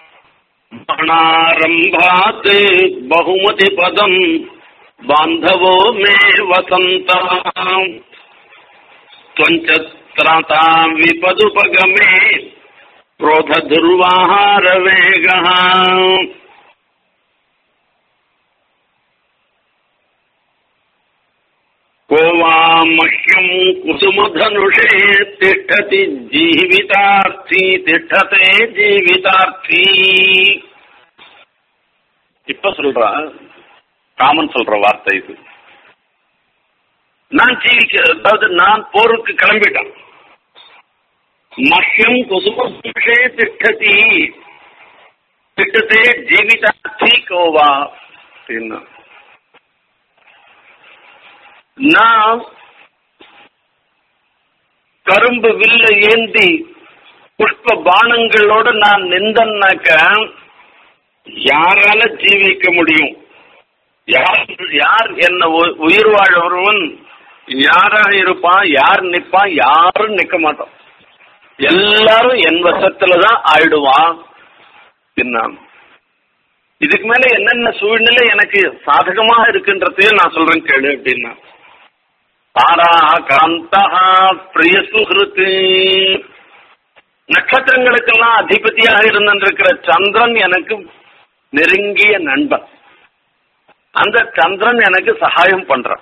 बाणारम्भात् बहुमति पदम् बान्धवो मे वसन्तः त्वञ्चत्राता विपदुपगमे क्रोधदुर्वाहारवेगः को वा मह्यम् कुसुमधनुषे तिष्ठति जीवितार्थी तिष्ठते जीवितार्थी இப்ப சொல்றா காமன் சொல்ற வார்த்தை இது நான் ஜீவிக்க அதாவது நான் போருக்கு கிளம்பிட்டேன் மஹ்யம் குசுமே திஷ்டதி திட்டத்தே ஜீவிதார்த்தி கோவா அப்படின்னா நான் கரும்பு வில்ல ஏந்தி புஷ்ப பானங்களோட நான் நின்றன்னாக்க யாரால ஜீவிக்க முடியும் யார் யார் என்ன உ- உயிர் வாழவன் யாராக இருப்பான் யார் நிப்பான் யாரும் நிக்க மாட்டோம் எல்லாரும் என் வசத்துல தான் ஆயிடுவான் என்னான் இதுக்கு மேல என்னென்ன சூழ்நிலை எனக்கு சாதகமாக இருக்குன்றதையும் நான் சொல்றேன் கேளு அப்படின்னா தாரா காந்தா பிரிய சுகிருத்து நட்சத்திரங்களுக்கெல்லாம் அதிபதியாக இருந்திருக்கிற சந்திரன் எனக்கு நெருங்கிய நண்பன் அந்த சந்திரன் எனக்கு சகாயம் பண்றான்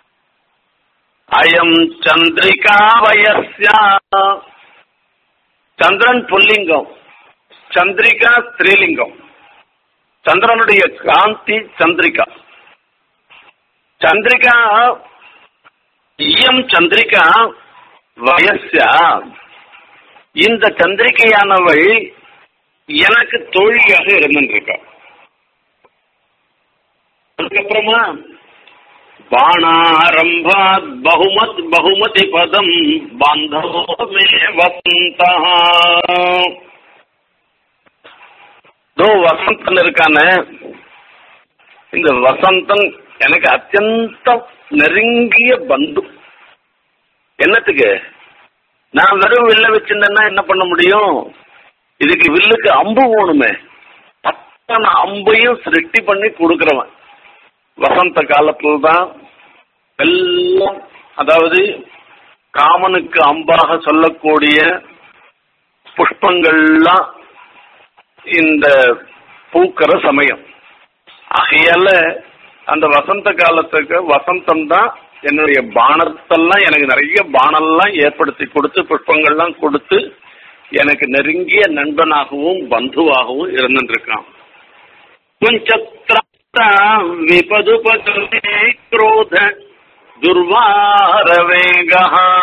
அயம் சந்திரிகா வயஸ்யா சந்திரன் புல்லிங்கம் சந்திரிகா ஸ்திரீலிங்கம் சந்திரனுடைய காந்தி சந்திரிகா சந்திரிகா இயம் சந்திரிகா வயஸ்யா இந்த சந்திரிகையானவள் எனக்கு தோழியாக இருந்திருக்கா அதுக்கப்புறமா பாணாரம்பாத் பகுமத் பகுமதி பதம் பாந்தவோ மே வசந்தா தோ வசந்தன் இருக்கானே இந்த வசந்தன் எனக்கு அத்தியந்தம் நெருங்கிய பந்து என்னத்துக்கு நான் வெறும் வில்ல வச்சிருந்தேன்னா என்ன பண்ண முடியும் இதுக்கு வில்லுக்கு அம்பு வேணுமே அத்தனை அம்பையும் சிருஷ்டி பண்ணி கொடுக்கிறவன் வசந்த காலத்துல தான் எல்லாம் அதாவது காமனுக்கு அம்பாக சொல்லக்கூடிய புஷ்பங்கள்லாம் இந்த பூக்கிற சமயம் ஆகையால அந்த வசந்த காலத்துக்கு வசந்தம் தான் என்னுடைய பானத்தெல்லாம் எனக்கு நிறைய பானம்லாம் ஏற்படுத்தி கொடுத்து புஷ்பங்கள்லாம் கொடுத்து எனக்கு நெருங்கிய நண்பனாகவும் பந்துவாகவும் இருந்துருக்கான் குஞ்சத்ரா விபதுபகமே குரோத துர்வாரவேகா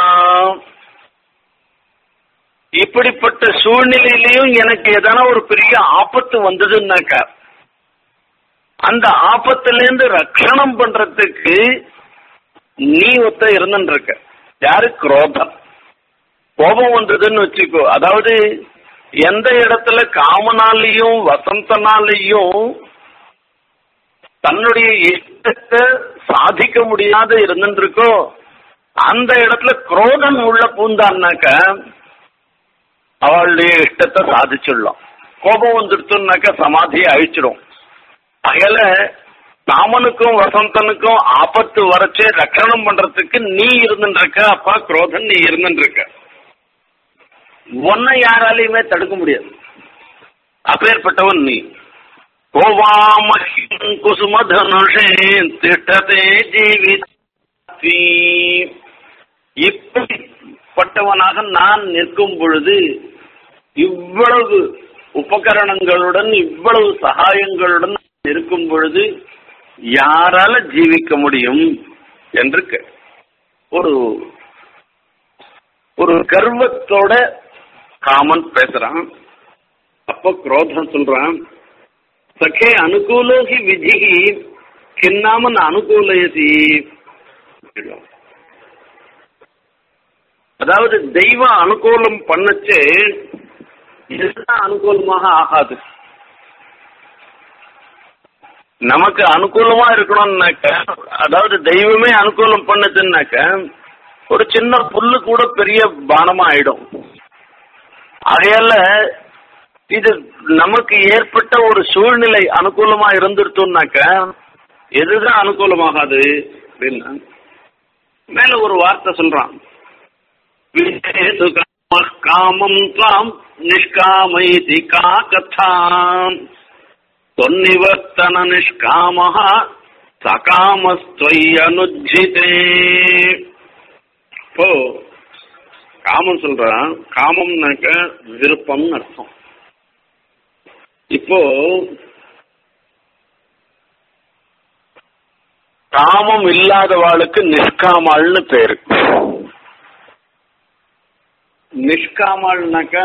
இப்படிப்பட்ட சூழ்நிலையிலையும் எனக்கு எதனா ஒரு பெரிய ஆபத்து வந்ததுன்னாக்கா அந்த ஆபத்துல இருந்து ரட்சணம் பண்றதுக்கு நீ ஒத்த இருந்துட்டு இருக்க யாரு குரோதம் கோபம் வந்ததுன்னு வச்சுக்கோ அதாவது எந்த இடத்துல காமனாலையும் வசந்தனாலையும் தன்னுடைய இஷ்டத்தை சாதிக்க முடியாத இருந்துட்டு இருக்கோ அந்த இடத்துல குரோதன் உள்ள பூந்தான்னாக்க அவளுடைய இஷ்டத்தை சாதிச்சிடலாம் கோபம் வந்துடுச்சுன்னாக்க சமாதியை அழிச்சிடும் அகல காமனுக்கும் வசந்தனுக்கும் ஆபத்து வரச்சே ரட்சணம் பண்றதுக்கு நீ இருந்துருக்க அப்பா குரோதன் நீ இருந்துருக்க உன்னை யாராலையுமே தடுக்க முடியாது அப்பேற்பட்டவன் நீ கோவாமஹிம் குசுமதனுஷே திட்டதே ஜீவித் இப்படிப்பட்டவனாக நான் நிற்கும் பொழுது இவ்வளவு உபகரணங்களுடன் இவ்வளவு சகாயங்களுடன் இருக்கும் பொழுது யாரால ஜீவிக்க முடியும் என்று கே- ஒரு ஒரு கர்வத்தோட காமன் பேசுறான் அப்போ குரோதம் சொல்றான் சகே அனுகூலோகி விதிகி கிண்ணாமன் அனுகூலயதி அதாவது தெய்வ அனுகூலம் பண்ணச்சு இதுதான் அனுகூலமாக ஆகாது நமக்கு அனுகூலமா இருக்கணும்னாக்க அதாவது தெய்வமே அனுகூலம் பண்ணுதுன்னாக்க ஒரு சின்ன புல்லு கூட பெரிய பானமா ஆயிடும் ஆகையால இது நமக்கு ஏற்பட்ட ஒரு சூழ்நிலை அனுகூலமா இருந்துருத்தோம்னாக்க எதுதான் அனுகூலமாகாது அப்படின்னா மேல ஒரு வார்த்தை சொல்றான் விஜேது காம காமம் தாம் நிஷ்காமைதி கா கதாம் தொன்னிவர்த்தன நிஷ்காமஹ சகாமஸ்துவனுஜிதே இப்போ காமம் சொல்றான் காமம்னாக்க விருப்பம்னு அர்த்தம் இப்போ காமம் இல்லாதவாளுக்கு நிஷ்காமாள்னு பேரு நிஷ்காமாள்னாக்கா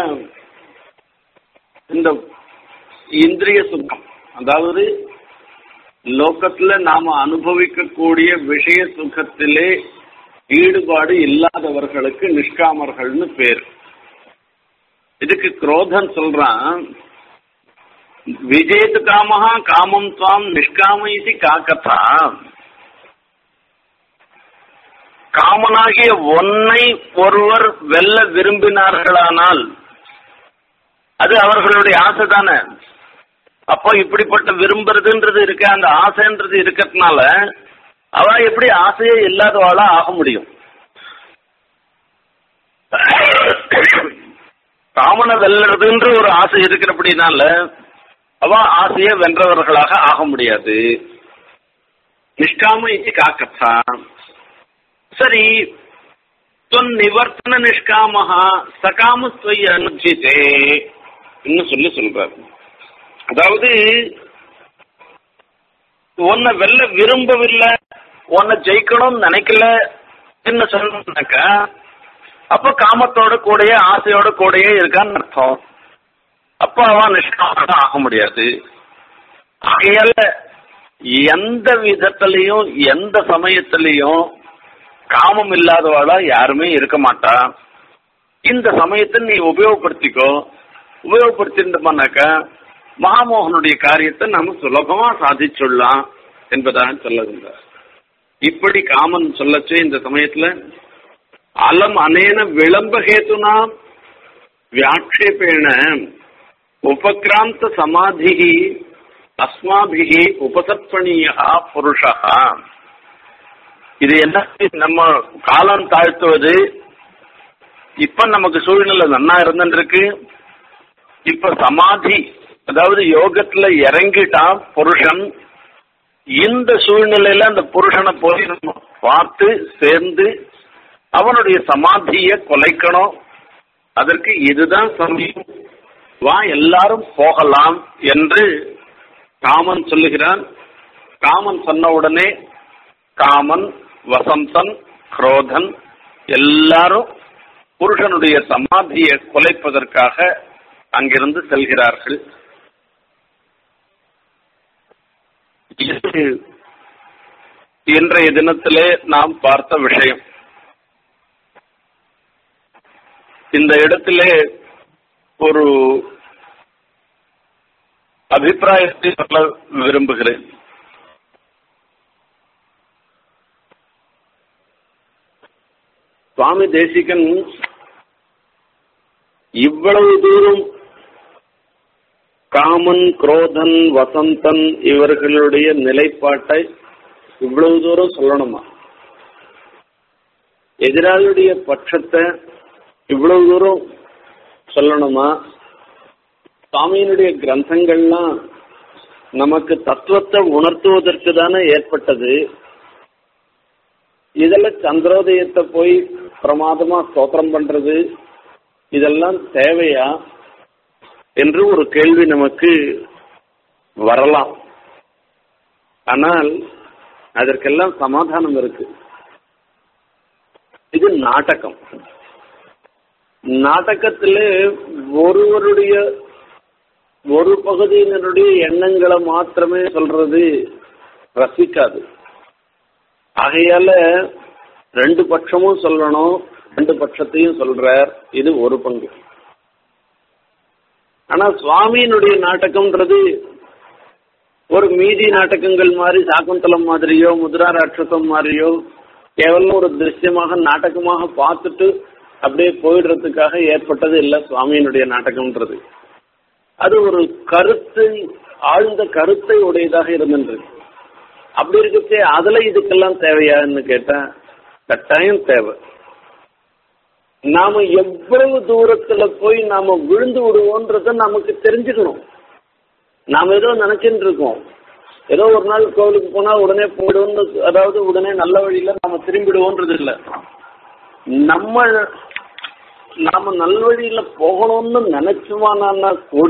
இந்த இந்திரிய சுகம் அதாவது லோகத்துல நாம அனுபவிக்கக்கூடிய விஷய சுகத்திலே ஈடுபாடு இல்லாதவர்களுக்கு நிஷ்காமர்கள்னு பேர் இதுக்கு குரோதன் சொல்றான் விஜேது காமஹா காமம் துவாம் நிஷ்காம இது காக்கத்தா காமனாகிய ஒன்னை ஒருவர் வெல்ல விரும்பினார்களானால் அது அவர்களுடைய ஆசை தானே அப்போ இப்படிப்பட்ட விரும்புறதுன்றது இருக்க அந்த ஆசைன்றது இருக்கிறதுனால அவ எப்படி ஆசையே இல்லாதவாளா ஆக முடியும் காமனை வெல்லறதுன்ற ஒரு ஆசை இருக்கிறபடினால அவ ஆசையை வென்றவர்களாக ஆக முடியாது நிஷ்காம இது காக்கத்தா சரி தொன் நிவர்த்தன நிஷ்காமஹா சகாமஸ்துவய அனுஜிதே இன்னும் சொல்லி சொல்றாரு அதாவது உன்னை வெல்ல விரும்பவில்லை உன்னை ஜெயிக்கணும்னு நினைக்கல என்ன சொன்னாக்கா அப்ப காமத்தோட கூடயே ஆசையோட கூடயே இருக்கான்னு அர்த்தம் அப்ப அவன் நிஷ்காம ஆக முடியாது ஆகையால எந்த விதத்திலையும் எந்த சமயத்திலையும் காமம் இல்லாதவாளா யாருமே இருக்க மாட்டா இந்த சமயத்தை நீ உபயோகப்படுத்திக்கோ உபயோகப்படுத்திட்டோம்னாக்கா மகாமோகனுடைய காரியத்தை நம்ம சுலபமா சாதிச்சுடலாம் என்பதாக சொல்லுகின்றார் இப்படி காமன் சொல்லச்சு இந்த சமயத்துல அலம் அனேன விளம்ப ஹேத்துனா வியாட்சேபேண உபக்ராந்த சமாதி அஸ்மாபிகி உபசர்ப்பணீயா புருஷா இது என்ன நம்ம காலம் தாழ்த்துவது இப்ப நமக்கு சூழ்நிலை நன்னா இருந்துருக்கு இப்ப சமாதி அதாவது யோகத்துல இறங்கிட்டான் புருஷன் இந்த சூழ்நிலையில அந்த புருஷனை போய் நம்ம பார்த்து சேர்ந்து அவனுடைய சமாதியை கொலைக்கணும் அதற்கு இதுதான் சமயம் வா எல்லாரும் போகலாம் என்று காமன் சொல்லுகிறான் காமன் சொன்ன உடனே காமன் வசந்தன் குரோதன் எல்லாரும் புருஷனுடைய சமாதியை கொலைப்பதற்காக அங்கிருந்து செல்கிறார்கள் இது இன்றைய தினத்திலே நாம் பார்த்த விஷயம் இந்த இடத்திலே ஒரு அபிப்பிராயத்தை சொல்ல விரும்புகிறேன் சுவாமி தேசிகன் இவ்வளவு தூரம் காமன் குரோதன் வசந்தன் இவர்களுடைய நிலைப்பாட்டை இவ்வளவு தூரம் சொல்லணுமா எதிராளியுடைய பட்சத்தை இவ்வளவு தூரம் சொல்லணுமா சுவாமியினுடைய கிரந்தங்கள்லாம் நமக்கு தத்துவத்தை உணர்த்துவதற்கு தானே ஏற்பட்டது இதுல சந்திரோதயத்தை போய் பிரமாதமா ஸ்தோத்திரம் பண்றது இதெல்லாம் தேவையா என்று ஒரு கேள்வி நமக்கு வரலாம் ஆனால் அதற்கெல்லாம் சமாதானம் இருக்கு இது நாடகம் நாடகத்திலே ஒருவருடைய ஒரு பகுதியினருடைய எண்ணங்களை மாத்திரமே சொல்றது ரசிக்காது ஆகையால ரெண்டு பட்சமும் சொல்லணும் ரெண்டு பட்சத்தையும் சொல்றார் இது ஒரு பங்கு ஆனா சுவாமியினுடைய நாடகம்ன்றது ஒரு மீதி நாடகங்கள் மாதிரி சாக்குந்தலம் மாதிரியோ முத்ரா ராட்சசம் மாதிரியோ கேவலம் ஒரு திருஷ்யமாக நாடகமாக பார்த்துட்டு அப்படியே போயிடுறதுக்காக ஏற்பட்டது இல்லை சுவாமியினுடைய நாடகம்ன்றது அது ஒரு கருத்தை ஆழ்ந்த கருத்தை உடையதாக இருந்தது அப்படி இருக்கச்சே அதுல இதுக்கெல்லாம் தேவையான்னு கேட்டா கட்டாயம் தேவை நாம எவ்வளவு தூரத்துல போய் நாம விழுந்து விடுவோன்றத நமக்கு தெரிஞ்சுக்கணும் நாம ஏதோ நினைச்சுட்டு இருக்கோம் ஏதோ ஒரு நாள் கோவிலுக்கு போனா உடனே போயிடுவோம்னு அதாவது உடனே நல்ல வழியில நாம திரும்பிடுவோன்றது இல்ல நம்ம நாம நல்வழியில போகணும்னு நினைச்சுமானா கூட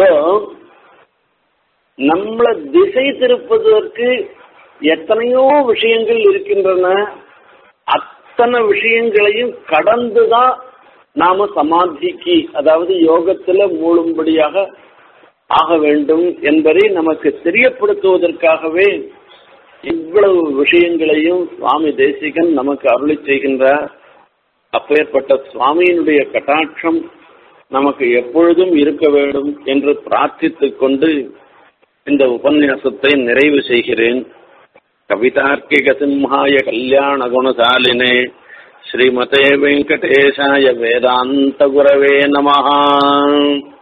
நம்மள திசை திருப்பதற்கு எத்தனையோ விஷயங்கள் இருக்கின்றன அத்தனை விஷயங்களையும் கடந்துதான் நாம சமாதிக்கு அதாவது யோகத்துல மூழும்படியாக ஆக வேண்டும் என்பதை நமக்கு தெரியப்படுத்துவதற்காகவே இவ்வளவு விஷயங்களையும் சுவாமி தேசிகன் நமக்கு அருளி செய்கின்றார் அப்பேற்பட்ட சுவாமியினுடைய கட்டாட்சம் நமக்கு எப்பொழுதும் இருக்க வேண்டும் என்று பிரார்த்தித்துக் கொண்டு இந்த உபன்யாசத்தை நிறைவு செய்கிறேன் கவிதார்க்கிக சிம்ஹாய கல்யாண குணசாலினே ஸ்ரீமதே வெங்கடேஷாய வேதாந்த குரவே நமஹா